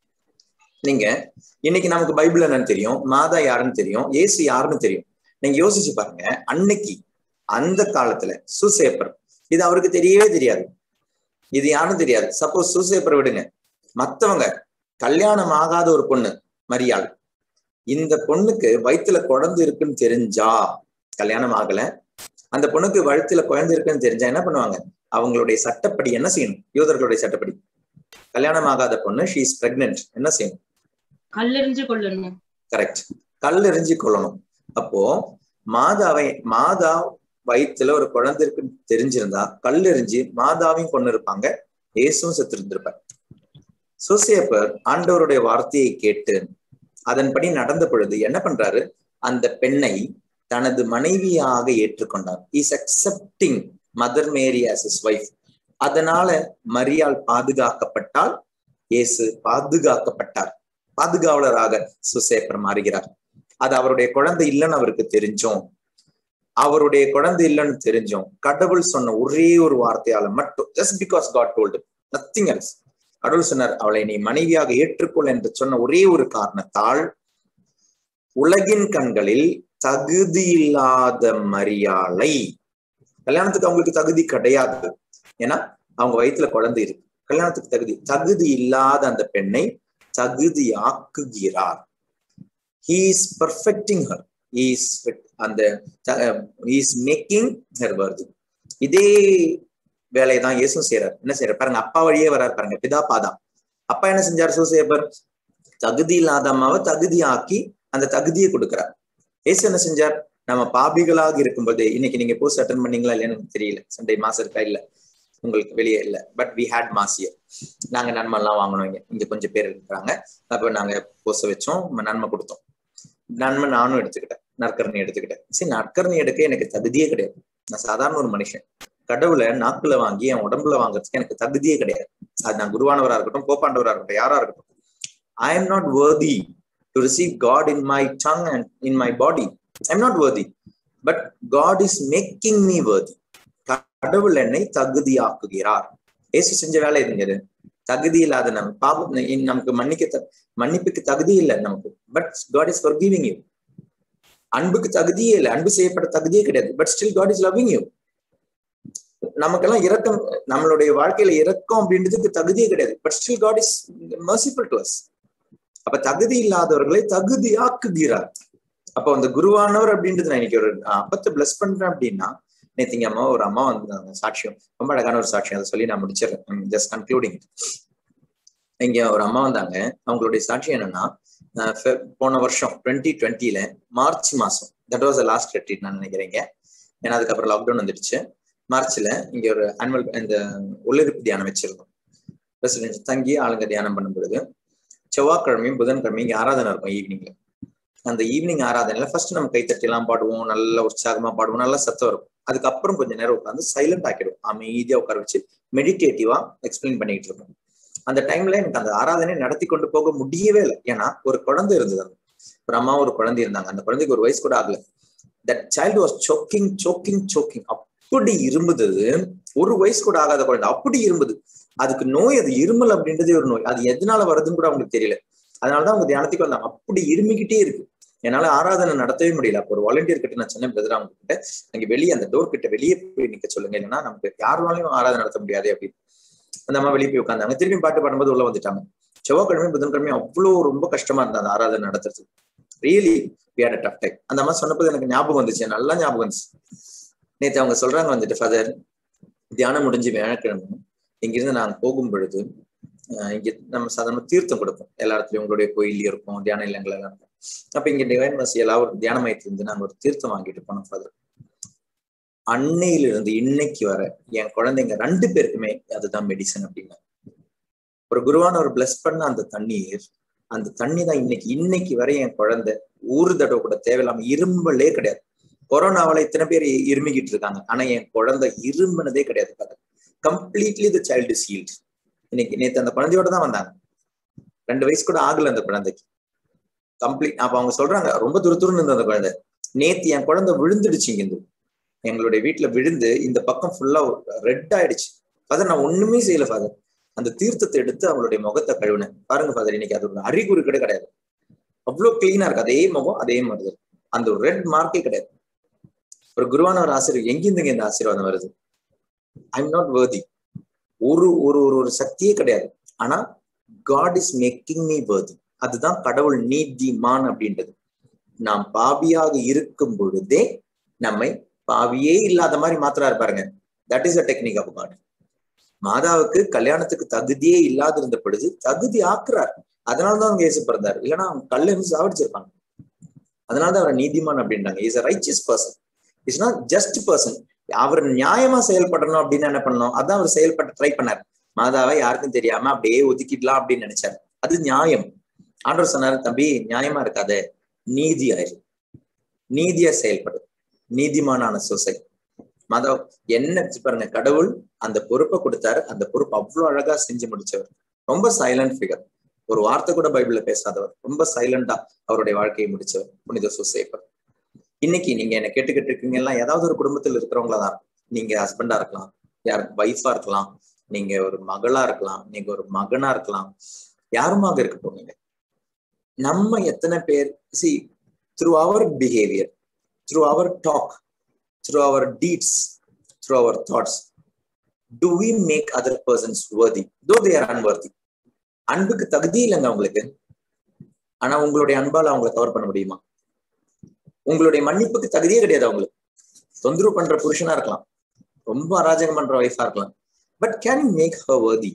நீங்க இன்னைக்கு நமக்கு பைபிள் என்னன்னு தெரியும் மாதா யாருன்னு தெரியும் இயேசு யாருன்னு தெரியும் நீங்க யோசிச்சு பாருங்க அன்னைக்கு அந்த காலத்துல சூசேப்பர் இது அவருக்கு தெரியவே தெரியாது இது யாருன்னு தெரியாது சப்போஸ் சூசேப்பர் விடுங்க மத்தவங்க கல்யாணம் ஆகாத ஒரு பொண்ணு மரியாள் இந்த பொண்ணுக்கு வயித்துல குழந்தை இருக்குன்னு தெரிஞ்சா கல்யாணம் ஆகல அந்த பொண்ணுக்கு வயித்துல குழந்தை இருக்குன்னு தெரிஞ்சா என்ன பண்ணுவாங்க அவங்களுடைய சட்டப்படி என்ன செய்யணும் யூதர்களுடைய சட்டப்படி கல்யாணம் ஆகாத பொண்ணு ஷீ இஸ் பிரெக்னென்ட் என்ன செய்யணும் கல்லெறிஞ்சு கொள்ளணும் கரெக்ட் கல் எறிஞ்சு கொள்ளணும் அப்போ மாதாவை மாதா வயித்துல ஒரு குழந்தை இருக்குன்னு தெரிஞ்சிருந்தா கல் எறிஞ்சு மாதாவையும் கொண்டு இருப்பாங்க இயேசுவும் செத்து இருந்திருப்பார் சோசியப்பர் ஆண்டவருடைய வார்த்தையை கேட்டு அதன்படி நடந்த பொழுது என்ன பண்றாரு அந்த பெண்ணை தனது மனைவியாக ஏற்றுக்கொண்டார் is accepting Mother Mary as his wife அதனால மரியாள் பாதுகாக்கப்பட்டால் இயேசு பாதுகாக்கப்பட்டார் பாதுகாவலராக சுசேப்பர் மாறுகிறார் அது அவருடைய குழந்தை இல்லைன்னு அவருக்கு தெரிஞ்சோம் அவருடைய குழந்தை இல்லைன்னு தெரிஞ்சோம் கடவுள் சொன்ன ஒரே ஒரு வார்த்தையால மட்டும் just because God told nothing else கடவுள் சொன்னார் அவளை நீ மனைவியாக ஏற்றுக்கொள் என்று சொன்ன ஒரே ஒரு காரணத்தால் உலகின் கண்களில் தகுதி இல்லாத மரியாளை கல்யாணத்துக்கு அவங்களுக்கு தகுதி கிடையாது ஏன்னா அவங்க வயித்துல குழந்தை இருக்கு கல்யாணத்துக்கு தகுதி தகுதி இல்லாத அந்த பெண்ணை தகுதி ஆக்குகிறார் he is perfecting her he is அந்த he is making her worthy இதே வேலையை தான் இயேசும் செய்யறாரு என்ன செய்யறாரு பாருங்க அப்பா வழியே வர்றாரு பாருங்க பிதா பாதா அப்பா என்ன செஞ்சார் சூசேபர் தகுதி இல்லாத அம்மாவை தகுதி ஆக்கி அந்த தகுதியை கொடுக்கிறார் இயேசு என்ன செஞ்சார் நம்ம பாபிகளாக இருக்கும்போது இன்னைக்கு நீங்க போஸ்ட் அட்டன் பண்ணீங்களா இல்லைன்னு எனக்கு தெரியல சண்டே மாசம் இருக்கா இல்ல உங்களுக்கு வெளியே இல்ல பட் வி ஹேட் மாசியர் நாங்க நன்மை எல்லாம் வாங்கணும் இங்க இங்க கொஞ்சம் பேர் இருக்கிறாங்க அப்ப நாங்க போஸ்ட வச்சோம் நன்மை கொடுத்தோம் நன்மை நானும் எடுத்துக்கிட்டேன் நற்கரணி எடுத்துக்கிட்டேன் சரி நற்கரணி எடுக்க எனக்கு தகுதியே கிடையாது நான் சாதாரண ஒரு மனுஷன் கடவுளை நாக்குல வாங்கி என் உடம்புல வாங்குறதுக்கு எனக்கு தகுதியே கிடையாது அது நான் குருவானவரா இருக்கட்டும் போப்பாண்டவரா இருக்கட்டும் யாரா இருக்கட்டும் I am not worthy to receive God in my tongue and in my body I am not worthy but God is making me worthy கடவுள் என்னை தகுதியாக்குகிறார் இயேசு செஞ்ச வேலை இதுங்க தகுதி இல்லாத நம்ம பாவம் நமக்கு மன்னிக்க மன்னிப்புக்கு தகுதி இல்லை நமக்கு but God is forgiving you அன்புக்கு தகுதியே இல்லை அன்பு செய்யப்பட்ட தகுதியே கிடையாது but still God is loving you நமக்கெல்லாம் இரக்கம் நம்மளுடைய வாழ்க்கையில இரக்கம் அப்படின்றதுக்கு தகுதியே கிடையாது but still God is merciful to us அப்ப தகுதி இல்லாதவர்களை தகுதியாக்குகிறார் அப்ப அந்த குருவானவர் அப்படின்றது நான் இன்னைக்கு ஒரு அப்பத்தை பிளஸ் பண்றேன் அப்படின்னா நேத்திங்க அம்மா ஒரு அம்மா வந்தாங்க சாட்சியம் ரொம்ப அழகான ஒரு சாட்சியம் அதை சொல்லி நான் முடிச்சிடறேன் ஜஸ்ட் கன்க்ளூடிங் இங்க ஒரு அம்மா வந்தாங்க அவங்களுடைய சாட்சியம் என்னன்னா போன வருஷம் டுவெண்ட்டி டுவெண்ட்டில மார்ச் மாசம் தட் வாஸ் லாஸ்ட் ரெட்ரீட் நான் நினைக்கிறேங்க ஏன்னா அதுக்கப்புறம் லாக்டவுன் வந்துடுச்சு மார்ச்ல இங்க ஒரு ஆனுவல் இந்த உள்ளிருப்பு தியானம் வச்சிருந்தோம் ரெசிடென்ட் தங்கி ஆளுங்க தியானம் பண்ணும் பொழுது செவ்வாய்க்கிழமையும் புதன்கிழமையும் இங்க ஆராதனை இருக்கும் ஈவினிங்ல அந்த ஈவினிங் ஆராதனையில ஃபர்ஸ்ட் நம்ம கைத்தட்டி எல்லாம் பாடுவோம் நல்ல உற்சாகமா பாடுவோம் நல்லா சத்தம் இருக்கும் அதுக்கப்புறம் கொஞ்ச நேரம் உட்காந்து சைலண்ட் ஆக்கிடுவோம் அமைதியா உட்கார வச்சு மெடிடேட்டிவா எக்ஸ்பிளைன் பண்ணிட்டு இருக்கோம் அந்த டைம்ல எனக்கு அந்த ஆராதனை நடத்தி கொண்டு போக முடியவே இல்லை ஏன்னா ஒரு குழந்தை இருந்தது அந்த ஒரு அம்மா ஒரு குழந்தை இருந்தாங்க அந்த குழந்தைக்கு ஒரு வயசு கூட ஆகல that child was choking choking choking அப்படி இரும்புது ஒரு வயசு கூட ஆகாத குழந்தை அப்படி இரும்புது அதுக்கு நோய் அது இருமல் அப்படின்றதே ஒரு நோய் அது எதனால வருதுன்னு கூட அவங்களுக்கு தெரியல அதனாலதான் அவங்க தியானத்துக்கு வந்தாங்க அப்படி இருமிக்கிட்டே இருக்கு என்னால ஆராதனை நடத்தவே முடியல அப்போ ஒரு வாலண்டியர் கிட்ட நான் சொன்னேன் பிரதர் அவங்க கிட்ட அங்க வெளியே அந்த டோர் கிட்ட வெளியே போய் நிக்க சொல்லுங்க இல்லைன்னா நமக்கு யாருனாலையும் ஆராதனை நடத்த முடியாது அப்படின்னு அந்த அம்மா வெளியே போய் உட்காந்தாங்க திரும்பி பாட்டு பாடும்போது உள்ள வந்துட்டாங்க செவ்வாய்க்கிழமை புதன்கிழமை அவ்வளோ ரொம்ப கஷ்டமா இருந்தது அந்த ஆராதனை நடத்துறது ரியலி வியாட் டஃப் டைம் அந்த அம்மா சொன்னப்போ எனக்கு ஞாபகம் வந்துச்சு நல்லா ஞாபகம் வந்துச்சு நேற்று அவங்க சொல்றாங்க வந்துட்டு ஃபாதர் தியானம் முடிஞ்சு வியாழக்கிழமை இங்கிருந்து நாங்கள் போகும் பொழுது இங்க நம்ம சாதாரண தீர்த்தம் கொடுப்போம் எல்லா இடத்துலயும் உங்களுடைய கோயில் இருக்கும் தியான இல்லங்கள் எல்லாம் இருக்கும் அப்ப இங்க டிவைன் மசி எல்லா ஒரு தியான மையத்திலிருந்து நாங்க ஒரு தீர்த்தம் வாங்கிட்டு போனோம் ஃபாதர் அன்னையிலிருந்து இன்னைக்கு வர என் குழந்தைங்க ரெண்டு பேருக்குமே அதுதான் மெடிசன் அப்படின்னா ஒரு குருவான ஒரு பிளஸ் பண்ண அந்த தண்ணீர் அந்த தண்ணி தான் இன்னைக்கு இன்னைக்கு வரை என் குழந்தை ஊரு தடவை கூட தேவையில்லாம இரும்பலே கிடையாது கொரோனாவில இத்தனை பேர் இருமிக்கிட்டு இருக்காங்க ஆனா என் குழந்தை இரும்பினதே கிடையாது பாரு completely the child is healed இன்னைக்கு நேத்து அந்த குழந்தையோட தான் வந்தாங்க ரெண்டு வயசு கூட ஆகல அந்த குழந்தைக்கு கம்ப்ளீட் அப்ப அவங்க சொல்றாங்க ரொம்ப துரு துருன்னு இருந்த அந்த குழந்தை நேத்து என் குழந்தை விழுந்துடுச்சு இங்கிருந்து எங்களுடைய வீட்டுல விழுந்து இந்த பக்கம் ஃபுல்லா ரெட் ஆயிடுச்சு ஃபாதர் நான் ஒண்ணுமே செய்யல ஃபாதர் அந்த தீர்த்தத்தை எடுத்து அவளுடைய முகத்தை கழுவினேன் பாருங்க ஃபாதர் இன்னைக்கு அது ஒரு அறிகுறி கூட கிடையாது அவ்வளவு கிளீனா இருக்கு அதே முகம் அதே மாதிரி அந்த ஒரு ரெட் மார்க்கே கிடையாது ஒரு குருவான ஒரு ஆசிரியர் எங்கிருந்துங்க இந்த ஆசீர்வாதம் வருது ஐ எம் நாட் வேர்தி ஒரு ஒரு ஒரு ஒரு சக்தியே கிடையாது ஆனா God is making me worthy அதுதான் கடவுள் நீதிமான் அப்படின்றது நாம் பாவியாக இருக்கும் பொழுதே நம்மை பாவியே இல்லாத மாதிரி மாத்திரா பாருங்க that is a technique of God மாதாவுக்கு கல்யாணத்துக்கு தகுதியே இல்லாத இருந்த பொழுது தகுதி ஆக்குறார் அதனாலதான் அவங்க இயேசு பிறந்தார் இல்லைன்னா அவங்க கல்ல இருந்து சாவடிச்சிருப்பாங்க அதனாலதான் அவர் நீதிமான் அப்படின்றாங்க is a righteous person is not just person அவர் நியாயமா செயல்படணும் அப்படின்னு என்ன பண்ணணும் அதான் அவர் செயல்பட ட்ரை பண்ணார் மாதாவை யாருக்கும் தெரியாம அப்படியே ஒதுக்கிடலாம் அப்படின்னு நினைச்சாரு அது நியாயம் ஆண்டவர் சொன்னாரு தம்பி நியாயமா இருக்காத நீதி ஆயிரு நீதியா செயல்படு நீதிமானான சொசை மாதவ் என்ன பாருங்க கடவுள் அந்த பொறுப்பை கொடுத்தாரு அந்த பொறுப்பு அவ்வளவு அழகா செஞ்சு முடிச்சவர் ரொம்ப சைலண்ட் ஃபிகர் ஒரு வார்த்தை கூட பைபிள்ல பேசாதவர் ரொம்ப சைலண்டா அவருடைய வாழ்க்கையை முடிச்சவர் புனித சுசேப்பர் இன்னைக்கு நீங்க என்ன கேட்டுக்கிட்டு இருக்கீங்க எல்லாம் ஏதாவது ஒரு குடும்பத்தில் இருக்கிறவங்களா தான் நீங்க ஹஸ்பண்டா இருக்கலாம் யார் ஒய்ஃபா இருக்கலாம் நீங்க ஒரு மகளா இருக்கலாம் நீங்க ஒரு மகனா இருக்கலாம் யாருமாக இருக்கட்டும் நீங்க நம்ம எத்தனை பேர் see through our behaviour through our talk through our deeds through our thoughts do we make other persons worthy though they R unworthy அன்புக்கு தகுதி இல்லைங்க அவங்களுக்கு ஆனா உங்களுடைய அன்பால அவங்களை கவர் பண்ண முடியுமா உங்களுடைய மன்னிப்புக்கு தகுதியே கிடையாது அவங்களுக்கு தொந்தரவு பண்ற புருஷனா இருக்கலாம் ரொம்ப அராஜகம் பண்ற ஒய்ஃபா இருக்கலாம் but can you make her worthy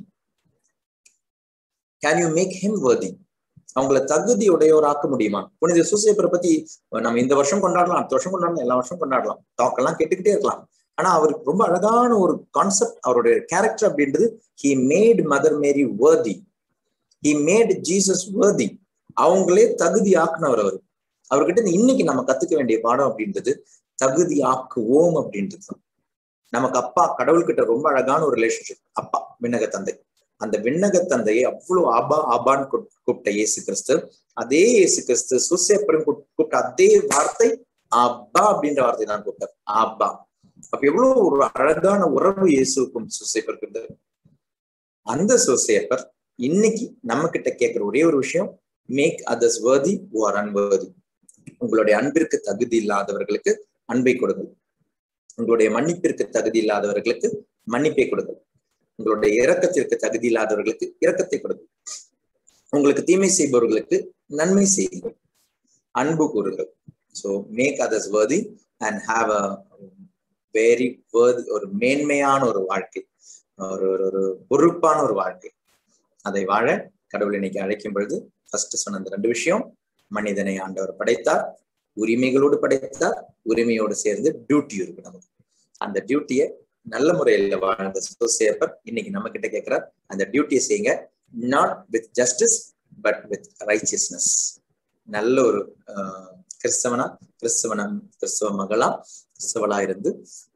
can you make him worthy அவங்கள தகுதி உடையோராக்க முடியுமா புனித சூசேப்பரை பத்தி நம்ம இந்த வருஷம் கொண்டாடலாம் அடுத்த வருஷம் கொண்டாடலாம் எல்லா வருஷம் கொண்டாடலாம் டாக்கெல்லாம் கேட்டுக்கிட்டே இருக்கலாம் ஆனா அவருக்கு ரொம்ப அழகான ஒரு கான்செப்ட் அவருடைய கேரக்டர் அப்படின்றது he made Mother Mary worthy he made Jesus worthy அவங்களே தகுதி ஆக்குனவர் அவர் அவர்கிட்ட இன்னைக்கு நம்ம கத்துக்க வேண்டிய பாடம் அப்படின்றது தகுதி ஆக்குவோம் அப்படின்றது தான் நமக்கு அப்பா கடவுள்கிட்ட ரொம்ப அழகான ஒரு ரிலேஷன்ஷிப் அப்பா விண்ணக தந்தை அந்த விண்ணக தந்தையை அவ்வளவு ஆபா ஆபான்னு கூப்பிட்ட இயேசு கிறிஸ்து அதே இயேசு கிறிஸ்து சுசேப்பரும் கூப்பிட்ட அதே வார்த்தை அப்பா அப்படின்ற வார்த்தை தான் கூப்பிட்டார் ஆப்பா அப்ப எவ்வளவு ஒரு அழகான உறவு இயேசுக்கும் சுசேப்பருக்கு இருந்தது அந்த சுசேப்பர் இன்னைக்கு நம்ம கிட்ட கேட்கிற ஒரே ஒரு விஷயம் make others worthy or unworthy உங்களுடைய அன்பிற்கு தகுதி இல்லாதவர்களுக்கு அன்பை கொடுங்கள் உங்களுடைய மன்னிப்பிற்கு தகுதி இல்லாதவர்களுக்கு மன்னிப்பை கொடுங்கள் உங்களுடைய இரக்கத்திற்கு தகுதி இல்லாதவர்களுக்கு இரக்கத்தை கொடுங்கள் உங்களுக்கு தீமை செய்பவர்களுக்கு நன்மை செய்யுங்கள் அன்பு கூறுங்கள் so make others worthy and have a very worthy ஒரு மேன்மையான ஒரு வாழ்க்கை ஒரு ஒரு பொறுப்பான ஒரு வாழ்க்கை அதை வாழ கடவுள் இன்னைக்கு அழைக்கும் பொழுது ஃபர்ஸ்ட் சொன்ன அந்த ரெண்டு விஷயம் மனிதனை ஆண்டவர் படைத்தார் உரிமைகளோடு படைத்தார் உரிமையோடு சேர்ந்து டியூட்டி இருக்கு நமக்கு அந்த டியூட்டியை நல்ல முறையில் வாழ்ந்த சோசியப்பர் இன்னைக்கு நம்ம கிட்ட கேட்கிறார் அந்த டியூட்டியை செய்யுங்க not with justice but with righteousness நல்ல ஒரு கிறிஸ்தவனா கிறிஸ்தவன கிறிஸ்தவ மகளா கிறிஸ்தவளா இருந்து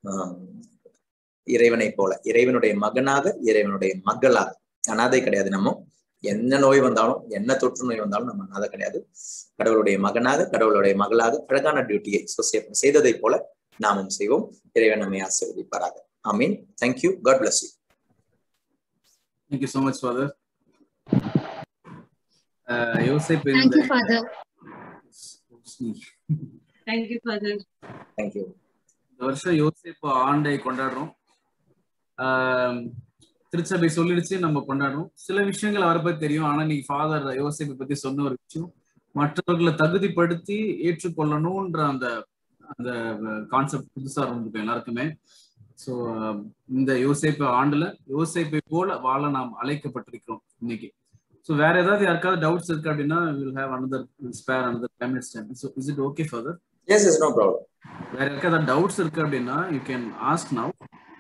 இறைவனை போல இறைவனுடைய மகனாக இறைவனுடைய மகளாக அனாதை கிடையாது நம்ம என்ன நோய் வந்தாலும் என்ன தொற்று நோய் வந்தாலும் நம்ம அனாதை கிடையாது கடவுளுடைய மகனாக கடவுளுடைய மகளாக அழகான டியூட்டியை சோசியப்பன் செய்ததை போல நாமும் செய்வோம் இறைவன் நம்மை ஆசீர்வதிப்பாராக ஆமீன் thank you God bless you thank you so much Father யோசிப்பு Thank you, Father. Thank you Father thank you இந்த வருஷம் யோசிப்பு ஆண்டை கொண்டாடுறோம் ஆம், திருச்சபை சொல்லிடுச்சு நம்ம கொண்டாடுறோம் சில விஷயங்கள் அவரை பத்தி தெரியும் ஆனா நீங்க ஃபாதர் யோசிப்பை பத்தி சொன்ன ஒரு விஷயம் மற்றவர்களை தகுதிப்படுத்தி ஏற்றுக்கொள்ளணும்ன்ற அந்த அந்த கான்செப்ட் புதுசா இருந்திருக்கும் எல்லாருக்குமே ஸோ இந்த யோசேப்பு ஆண்டுல யோசேப்பை போல வாழ நாம் அழைக்கப்பட்டிருக்கிறோம் இன்னைக்கு ஸோ வேற ஏதாவது யாருக்காவது டவுட்ஸ் இருக்கு அப்படின்னா will have another spare another five minutes time so is it okay Father yes is no problem வேற யாருக்காவது டவுட்ஸ் இருக்கு அப்படின்னா you can ask now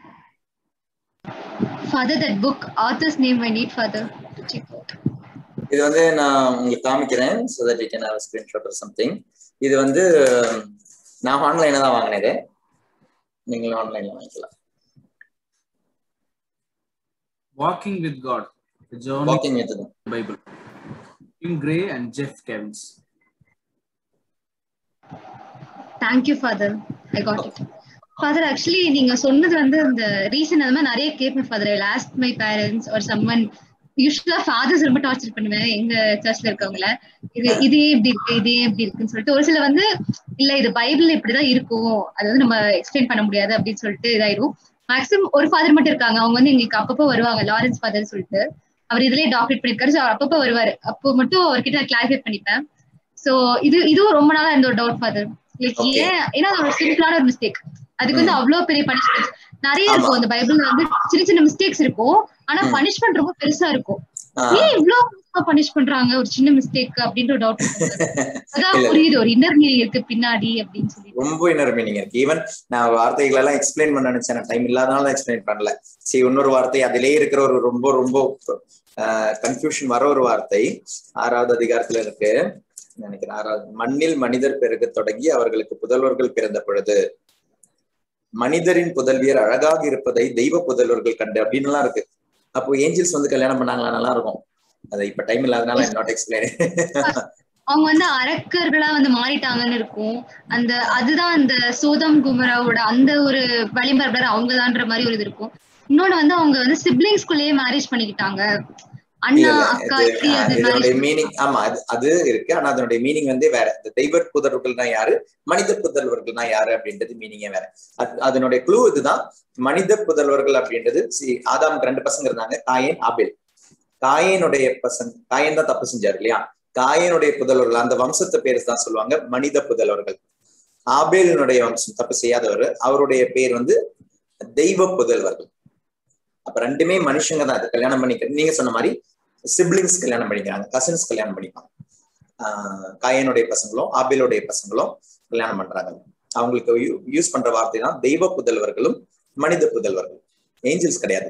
Father, that book, author's name I need, Father, to check out. இது வந்து நான் உங்களுக்கு காமிக்கிறேன் so that you can have screenshot or something இது வந்து நான் ஆன்லைன்ல தான் வாங்கினது நீங்களும் ஆன்லைன்ல வாங்கிக்கலாம் walking with God Johnny walking with Bible Tim Gray and Jeff Kevins. Thank you, Father. I got it. Father actually நீங்க சொன்னது வந்து அந்த ரீசன் அந்த மாதிரி நிறைய கேட்பேன் Father I lost my parents ஒரு சம்மன் யூஸ்வலா ஃபாதர்ஸ் ரொம்ப டார்ச்சர் பண்ணுவேன் எங்க சர்ச்ல இருக்கவங்கள இது இதே இப்படி இருக்கு இதே இப்படி இருக்குன்னு சொல்லிட்டு ஒரு சில வந்து இல்ல இது பைபிள் இப்படிதான் இருக்கும் அது வந்து நம்ம எக்ஸ்பிளைன் பண்ண முடியாது அப்படின்னு சொல்லிட்டு இதாயிரும் மேக்ஸிமம் ஒரு ஃபாதர் மட்டும் இருக்காங்க அவங்க வந்து எங்களுக்கு அப்பப்போ வருவாங்க லாரன்ஸ் ஃபாதர் சொல்லிட்டு அவர் இதுலயே டாக்டரேட் பண்ணிருக்காரு ஸோ அவர் அப்பப்போ வருவாரு அப்போ மட்டும் அவர்கிட்ட நான் கிளாரிஃபை பண்ணிப்பேன் சோ இது இதுவும் ரொம்ப நாளா இருந்த ஒரு டவுட் ஃபாதர் லைக் Okay. ஏன் ஏன்னா அது ஒரு சிம்பிளான ஒரு மிஸ்டேக் அதுக்கு வந்து அவ்வளவு பெரிய பனிஷ்மெண்ட் நிறைய இருக்கும் அந்த பைபிள்ல வந்து சின்ன சின்ன மிஸ்டேக்ஸ் இருக்கும் ஆனா ம். பனிஷ்மெண்ட் ரொம்ப பெருசா இருக்கும் ஆஹ் ஏன் இவ்வளவு பனிஷ் பண்றாங்க ஒரு சின்ன மிஸ்டேக் அப்படின்ற டவுட் அதான் இல்ல. புரியுது ஒரு இன்னர் மீனிங் இருக்கு பின்னாடி அப்படின்னு சொல்லி ரொம்ப இன்னர் மீனிங் இருக்கு ஈவன் நான் வார்த்தைகள் எல்லாம் எக்ஸ்பிளைன் பண்ண நினைச்சேன் டைம் இல்லாதனால எக்ஸ்பிளைன் பண்ணல சரி இன்னொரு வார்த்தை அதிலே இருக்கிற ஒரு ரொம்ப ரொம்ப கன்ஃபியூஷன் வர ஒரு வார்த்தை ஆறாவது அதிகாரத்துல இருக்கு நினைக்கிறேன் ஆறாவது மண்ணில் மனிதர் பெருக தொடங்கி அவர்களுக்கு புதல்வர்கள் பிறந்த பொழுது மனிதரின் புதல்வியர் அழகாக இருப்பதை தெய்வ புதல்வர்கள் கண்டு அப்படின்னு எல்லாம் இருக்கு அப்போ ஏஞ்சல்ஸ் வந்து கல்யாணம் பண்ணாங்களா நல்லா இருக்கும் அது இப்ப டைம் இல்லாதனால நாட் எக்ஸ்பிளைன் அவங்க வந்து அரக்கர்களா வந்து மாறிட்டாங்கன்னு இருக்கும் அந்த அதுதான் அந்த சோதம் குமராவோட அந்த ஒரு வழிமரபர் அவங்கதான்ற மாதிரி ஒரு இது இருக்கும் இன்னொன்னு வந்து அவங்க வந்து சிப்ளிங்ஸ்குள்ளேயே மேரேஜ் பண்ணிக்கிட்டாங்க அண்ணா இல்ல, அக்கா இது, இப்படி ஆஹ், அது இதனுடைய marriage மீனிங் ஆமா அது அது இருக்கு ஆனா அதனுடைய மீனிங் வந்து வேற இந்த தெய்வ புதல்வர்கள்னா யாரு மனித புதல்வர்கள்னா யாரு அப்படின்றது மீனிங்கே வேற அது- அதனுடைய க்ளூ இதுதான் மனித புதல்வர்கள் அப்படின்றது see, ஆதாமுக்கு ரெண்டு பசங்க இருந்தாங்க காயேன் ஆபேல் காயேனுடைய பசங்க காயேன் தான் தப்பு செஞ்சாரு இல்லையா காயனுடைய புதல்வர்கள் அந்த வம்சத்து பேர் தான் சொல்லுவாங்க மனித புதல்வர்கள் ஆபேலினுடைய வம்சம் தப்பு செய்யாதவர் அவருடைய பேர் வந்து தெய்வ புதல்வர்கள் அப்ப ரெண்டுமே மனுஷங்க தான் இது கல்யாணம் பண்ணிக்க நீங்க சொன்ன மாதிரி சிப்ளிங்ஸ் கல்யாணம் பண்ணிக்கிறாங்க கசின்ஸ் கல்யாணம் பண்ணிப்பாங்க ஆஹ் காயனுடைய பசங்களும் ஆபேலுடைய பசங்களும் கல்யாணம் பண்றாங்க அவங்களுக்கு யூஸ் பண்ற வார்த்தை தான் தெய்வ புதல்வர்களும் மனித புதல்வர்கள் ஏஞ்சல்ஸ் கிடையாது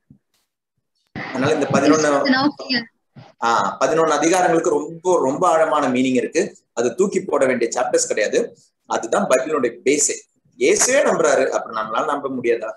அதனால இந்த பதினொன்னு now clear. ஆஹ் பதினொன்னு அதிகாரங்களுக்கு ரொம்ப ரொம்ப ஆழமான மீனிங் இருக்கு அது தூக்கி போட வேண்டிய சாப்டர்ஸ் கிடையாது அதுதான் பைபிளுடைய பேஸே இயேசுவே நம்புறாரு அப்புறம் நம்மளால நம்ப முடியாதா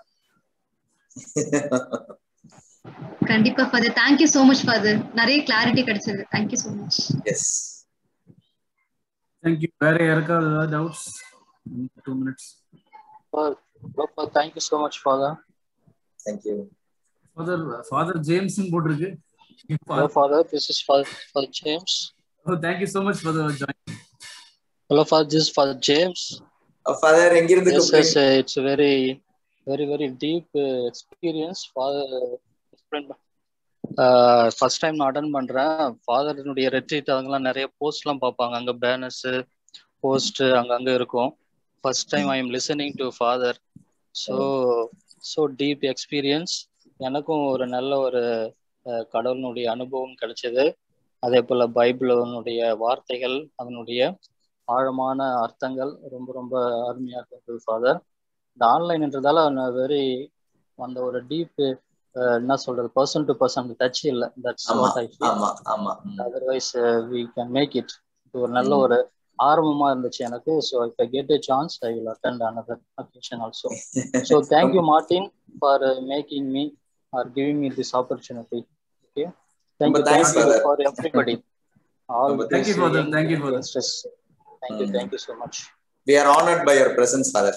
கண்டிப்பா Father thank you so much Father நிறைய கிளாரிட்டி கிடைச்சது thank you so much yes Thank you. வேற யாருக்காவது ஏதாவது doubts two minutes Father, thank you so much, Father. Thank you Father Father James போட்டிருக்கு Hello, Father. This is Father, Father James. Oh, thank you so much for the join. Hello, Father. This is Father James. Father எங்கிருந்து Yes, yes. கூப்பிடுறீங்க? uh, It's a very, very, very deep uh, experience. Father, explain. First time நான் அட்டன் பண்றேன் ஃபாதர்னுடைய ரெட்ரீட் அதெல்லாம் நிறைய போஸ்ட்லாம் பார்ப்பாங்க அங்க பேனர்ஸ் போஸ்ட் அங்கங்க இருக்கும் first time I am listening to Father so so deep experience எனக்கும் ஒரு நல்ல ஒரு அஹ், கடவுளினுடைய அனுபவம் கிடைச்சது அதே போல பைபிளினுடைய வார்த்தைகள் அதனுடைய ஆழமான அர்த்தங்கள் ரொம்ப ரொம்ப அருமையாக இருந்தது ஃபாதர் இந்த ஆன்லைன்ன்றதால வெரி அந்த ஒரு டீப் என்ன சொல்றது பர்சன் டு பர்சன் டச் இல்லை தட்ஸ் ஆமா வாட் ஐ ஃபீல் ஆமா ஆமா ம். Otherwise we can make it இது ஒரு நல்ல ம். ஒரு ஆர்வமா இருந்துச்சு எனக்கு so if I get a chance I will attend another occasion also so thank you Martin for making me or giving me this opportunity okay thank you thanks, thank you brother. For everybody all ரொம்ப Thank you, Father. Thank you, Father. Youngsters thank you Mm. Thank you so much we are honored by your presence father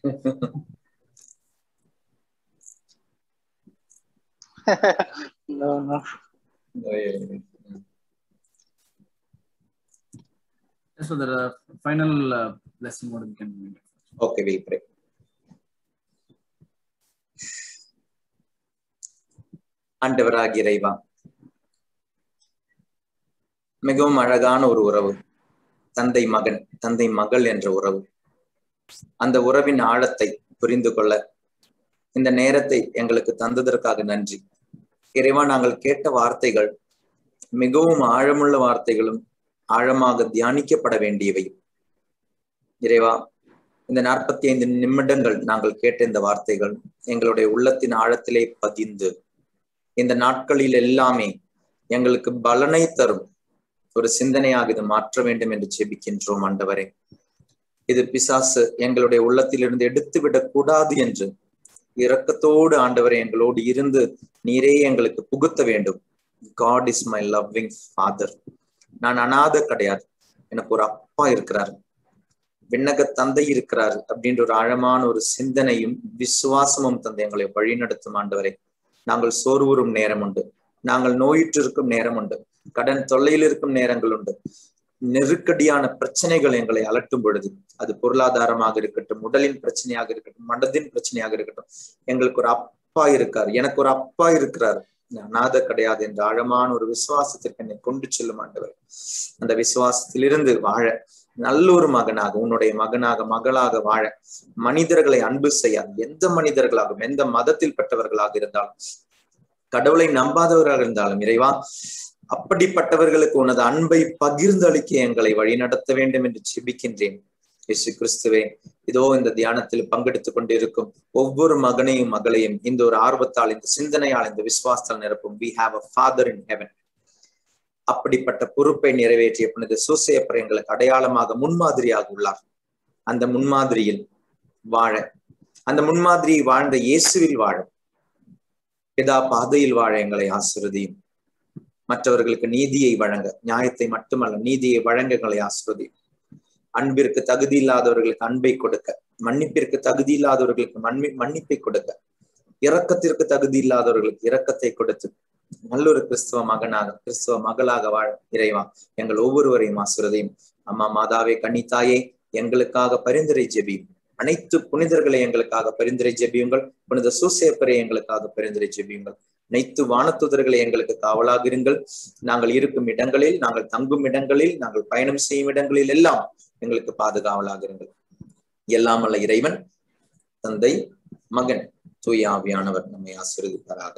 no no So the uh, final uh, blessing what we can make. Okay, we'll pray. ஆண்டவராகிய இறைவா மிகவும் அழகான ஒரு உறவு தந்தை மகன் தந்தை மகள் என்ற உறவு அந்த உறவின் ஆழத்தை புரிந்து கொள்ள இந்த நேரத்தை எங்களுக்கு தந்ததற்காக நன்றி இறைவா நாங்கள் கேட்ட வார்த்தைகள் மிகவும் ஆழமுள்ள வார்த்தைகளும் ஆழமாக தியானிக்கப்பட வேண்டியவை இறைவா இந்த நாற்பத்தி ஐந்து நிமிடங்கள் நாங்கள் கேட்ட இந்த வார்த்தைகள் எங்களுடைய உள்ளத்தின் ஆழத்திலே பதிந்து இந்த நாட்களில் எல்லாமே எங்களுக்கு பலனை தரும் ஒரு சிந்தனையாக இது மாற்ற வேண்டும் என்று செபிக்கின்றோம் ஆண்டவரே இது பிசாசு எங்களுடைய உள்ளத்திலிருந்து எடுத்து விடக் கூடாது என்று இரக்கத்தோடு ஆண்டவரை எங்களோடு இருந்து நீரே எங்களுக்கு புகுத்த வேண்டும் God is my loving Father நான் அனாத கிடையாது எனக்கு ஒரு அப்பா இருக்கிறார் விண்ணக தந்தை இருக்கிறார் அப்படின்ற ஒரு ஆழமான ஒரு சிந்தனையும் விசுவாசமும் தந்தை எங்களை வழிநடத்தும் ஆண்டவரை நாங்கள் சோர்வுறும் நேரம் உண்டு நாங்கள் நோயிற்று இருக்கும் நேரம் உண்டு கடன் தொல்லையில் இருக்கும் நேரங்கள் உண்டு நெருக்கடியான பிரச்சனைகள் எங்களை அலட்டும் பொழுது அது பொருளாதாரமாக இருக்கட்டும் உடலின் பிரச்சனையாக இருக்கட்டும் மனதின் பிரச்சனையாக இருக்கட்டும் எங்களுக்கு ஒரு அப்பா இருக்கார் எனக்கு ஒரு அப்பா இருக்கிறார் அநாத கிடையாது என்ற ஆழமான ஒரு விசுவாசத்திற்கு என்னை கொண்டு செல்லும் ஆண்டவர் அந்த விசுவாசத்திலிருந்து வாழ நல்ல ஒரு மகனாக உன்னுடைய மகனாக மகளாக வாழ மனிதர்களை அன்பு செய்ய எந்த மனிதர்களாகவும் எந்த மதத்தில் பெற்றவர்களாக இருந்தாலும் கடவுளை நம்பாதவராக இருந்தாலும் இறைவா அப்படிப்பட்டவர்களுக்கு உனது அன்பை பகிர்ந்து அளிக்க எங்களை வழிநடத்த வேண்டும் என்று செபிக்கின்றேன் இயேசு கிறிஸ்துவே இதோ இந்த தியானத்தில் பங்கெடுத்துக் கொண்டிருக்கும் ஒவ்வொரு மகனையும் மகளையும் இந்த ஒரு ஆர்வத்தால் இந்த சிந்தனையால் இந்த விசுவாசத்தால் நிரப்பும் we have a Father in heaven அப்படிப்பட்ட பொறுப்பை நிறைவேற்றிய புனித சூசையப்பர் எங்களுக்கு அடையாளமாக முன்மாதிரியாக உள்ளார் அந்த முன்மாதிரியில் வாழ அந்த முன்மாதிரியை வாழ்ந்த இயேசுவில் வாழ பிதா பாதையில் வாழ எங்களை ஆசிர்வதியும் மற்றவர்களுக்கு நீதியை வழங்க நியாயத்தை மட்டுமல்ல நீதியை வழங்க எங்களை ஆசிர்வதியும் அன்பிற்கு தகுதி இல்லாதவர்களுக்கு அன்பை கொடுக்க மன்னிப்பிற்கு தகுதி இல்லாதவர்களுக்கு மன்னி மன்னிப்பை கொடுக்க இரக்கத்திற்கு தகுதி இல்லாதவர்களுக்கு இரக்கத்தை கொடுத்து நல்லொரு கிறிஸ்துவ மகனாக கிறிஸ்துவ மகளாக வாழ இறைவா எங்கள் ஒவ்வொருவரையும் ஆசிரதையும் அம்மா மாதாவே கன்னித்தாயே எங்களுக்காக பரிந்துரை ஜெபியும் அனைத்து புனிதர்களை எங்களுக்காக பரிந்துரை ஜெபியுங்கள் புனித சூசேப்பரை எங்களுக்காக பரிந்துரை ஜெபியுங்கள் அனைத்து வானத்துதர்களை எங்களுக்கு காவலாக இருங்கள் நாங்கள் இருக்கும் இடங்களில் நாங்கள் தங்கும் இடங்களில் நாங்கள் பயணம் செய்யும் இடங்களில் எல்லாம் எங்களுக்கு பாதுகாவலாக இருங்கள் எல்லாம் அல்ல இறைவன் தந்தை மகன் தூய ஆவியானவர் நம்மை ஆசீர்வதிப்பாராக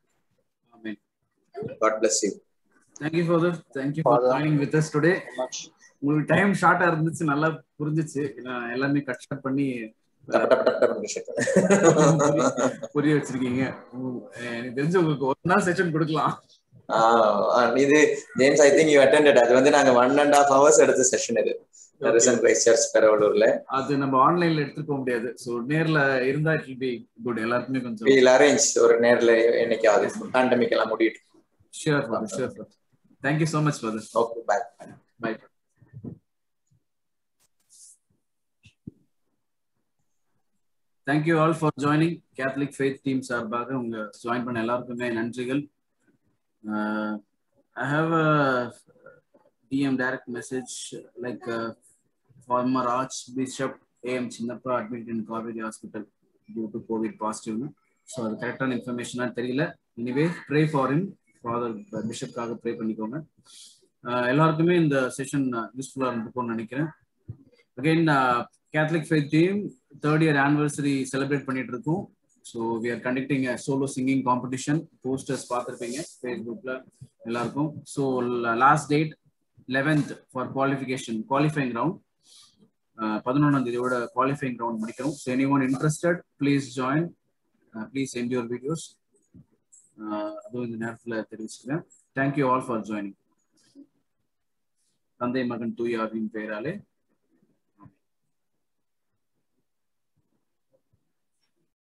Amen. God bless you. Thank you for this. Thank you for Father. joining with us today. much. உங்களுக்கு டைம் ஷார்ட்டா இருந்துச்சு நல்லா புரிஞ்சுச்சு ஏன்னா எல்லாமே கட் ஷார்ட் பண்ணி டப்ப டப்ப டப்ப டப்பன்னு விஷயத்த. புரிய வச்சிருக்கீங்க உம், எனக்கு தெரிஞ்சு உங்களுக்கு ஒரு நாள் செஷன் கொடுக்கலாம் ஆஹ் இது James I think you attended அது வந்து நாங்க ஒன் அண்ட் ஹாஃப் ஹவர்ஸ் எடுத்த செஷன் இது ரிசன் கிரைஸ்ட் சர்ச் பெரவலூர்ல அது நம்ம ஆன்லைன்ல எடுத்துட்டு போக முடியாது சோ நேர்ல இருந்தா இட் வில் பி குட் எல்லாருக்குமே கொஞ்சம் வீல் அரேஞ்ச் ஒரு நேர்ல என்னைக்காவது பேண்டமிக் எல்லாம் முடியிட்டு sheer for sheer for thank you so much father okay bye bye thank you all for joining Catholic faith team சார்பாக உங்க ஜாயின் பண்ண எல்லாருக்குமே நன்றிகள் I have a DM direct message like former archbishop AM Chinnappa admit in Kaveri hospital due to COVID பாசிட்டிவ்னு ஸோ அது கரெக்டான இன்ஃபர்மேஷனாக தெரியல anyway pray for in father பிஷப்காக ப்ரே பண்ணிக்கோங்க அஹ் எல்லாருக்குமே இந்த செஷன் யூஸ்ஃபுல்லாக இருந்துக்கும்னு நினைக்கிறேன் again Catholic faith team third year anniversary celebrate பண்ணிட்டு இருக்கோம் so we are conducting solo singing competition posters பார்த்துருப்பீங்க ஃபேஸ்புக்கில் எல்லாருக்கும் so last date eleventh for qualification qualifying round பதினொன்றாம் தேதியோட குவாலிஃபைங் ரவுண்ட் முடிக்கிறோம் so anyone interested please join please send your videos அதுவும் இந்த நேரத்தில் தெரிவிச்சுக்கிறேன் தேங்க்யூ ஆல் ஃபார் ஜாயினிங் தந்தை மகன் தூயாவின் பெயராலே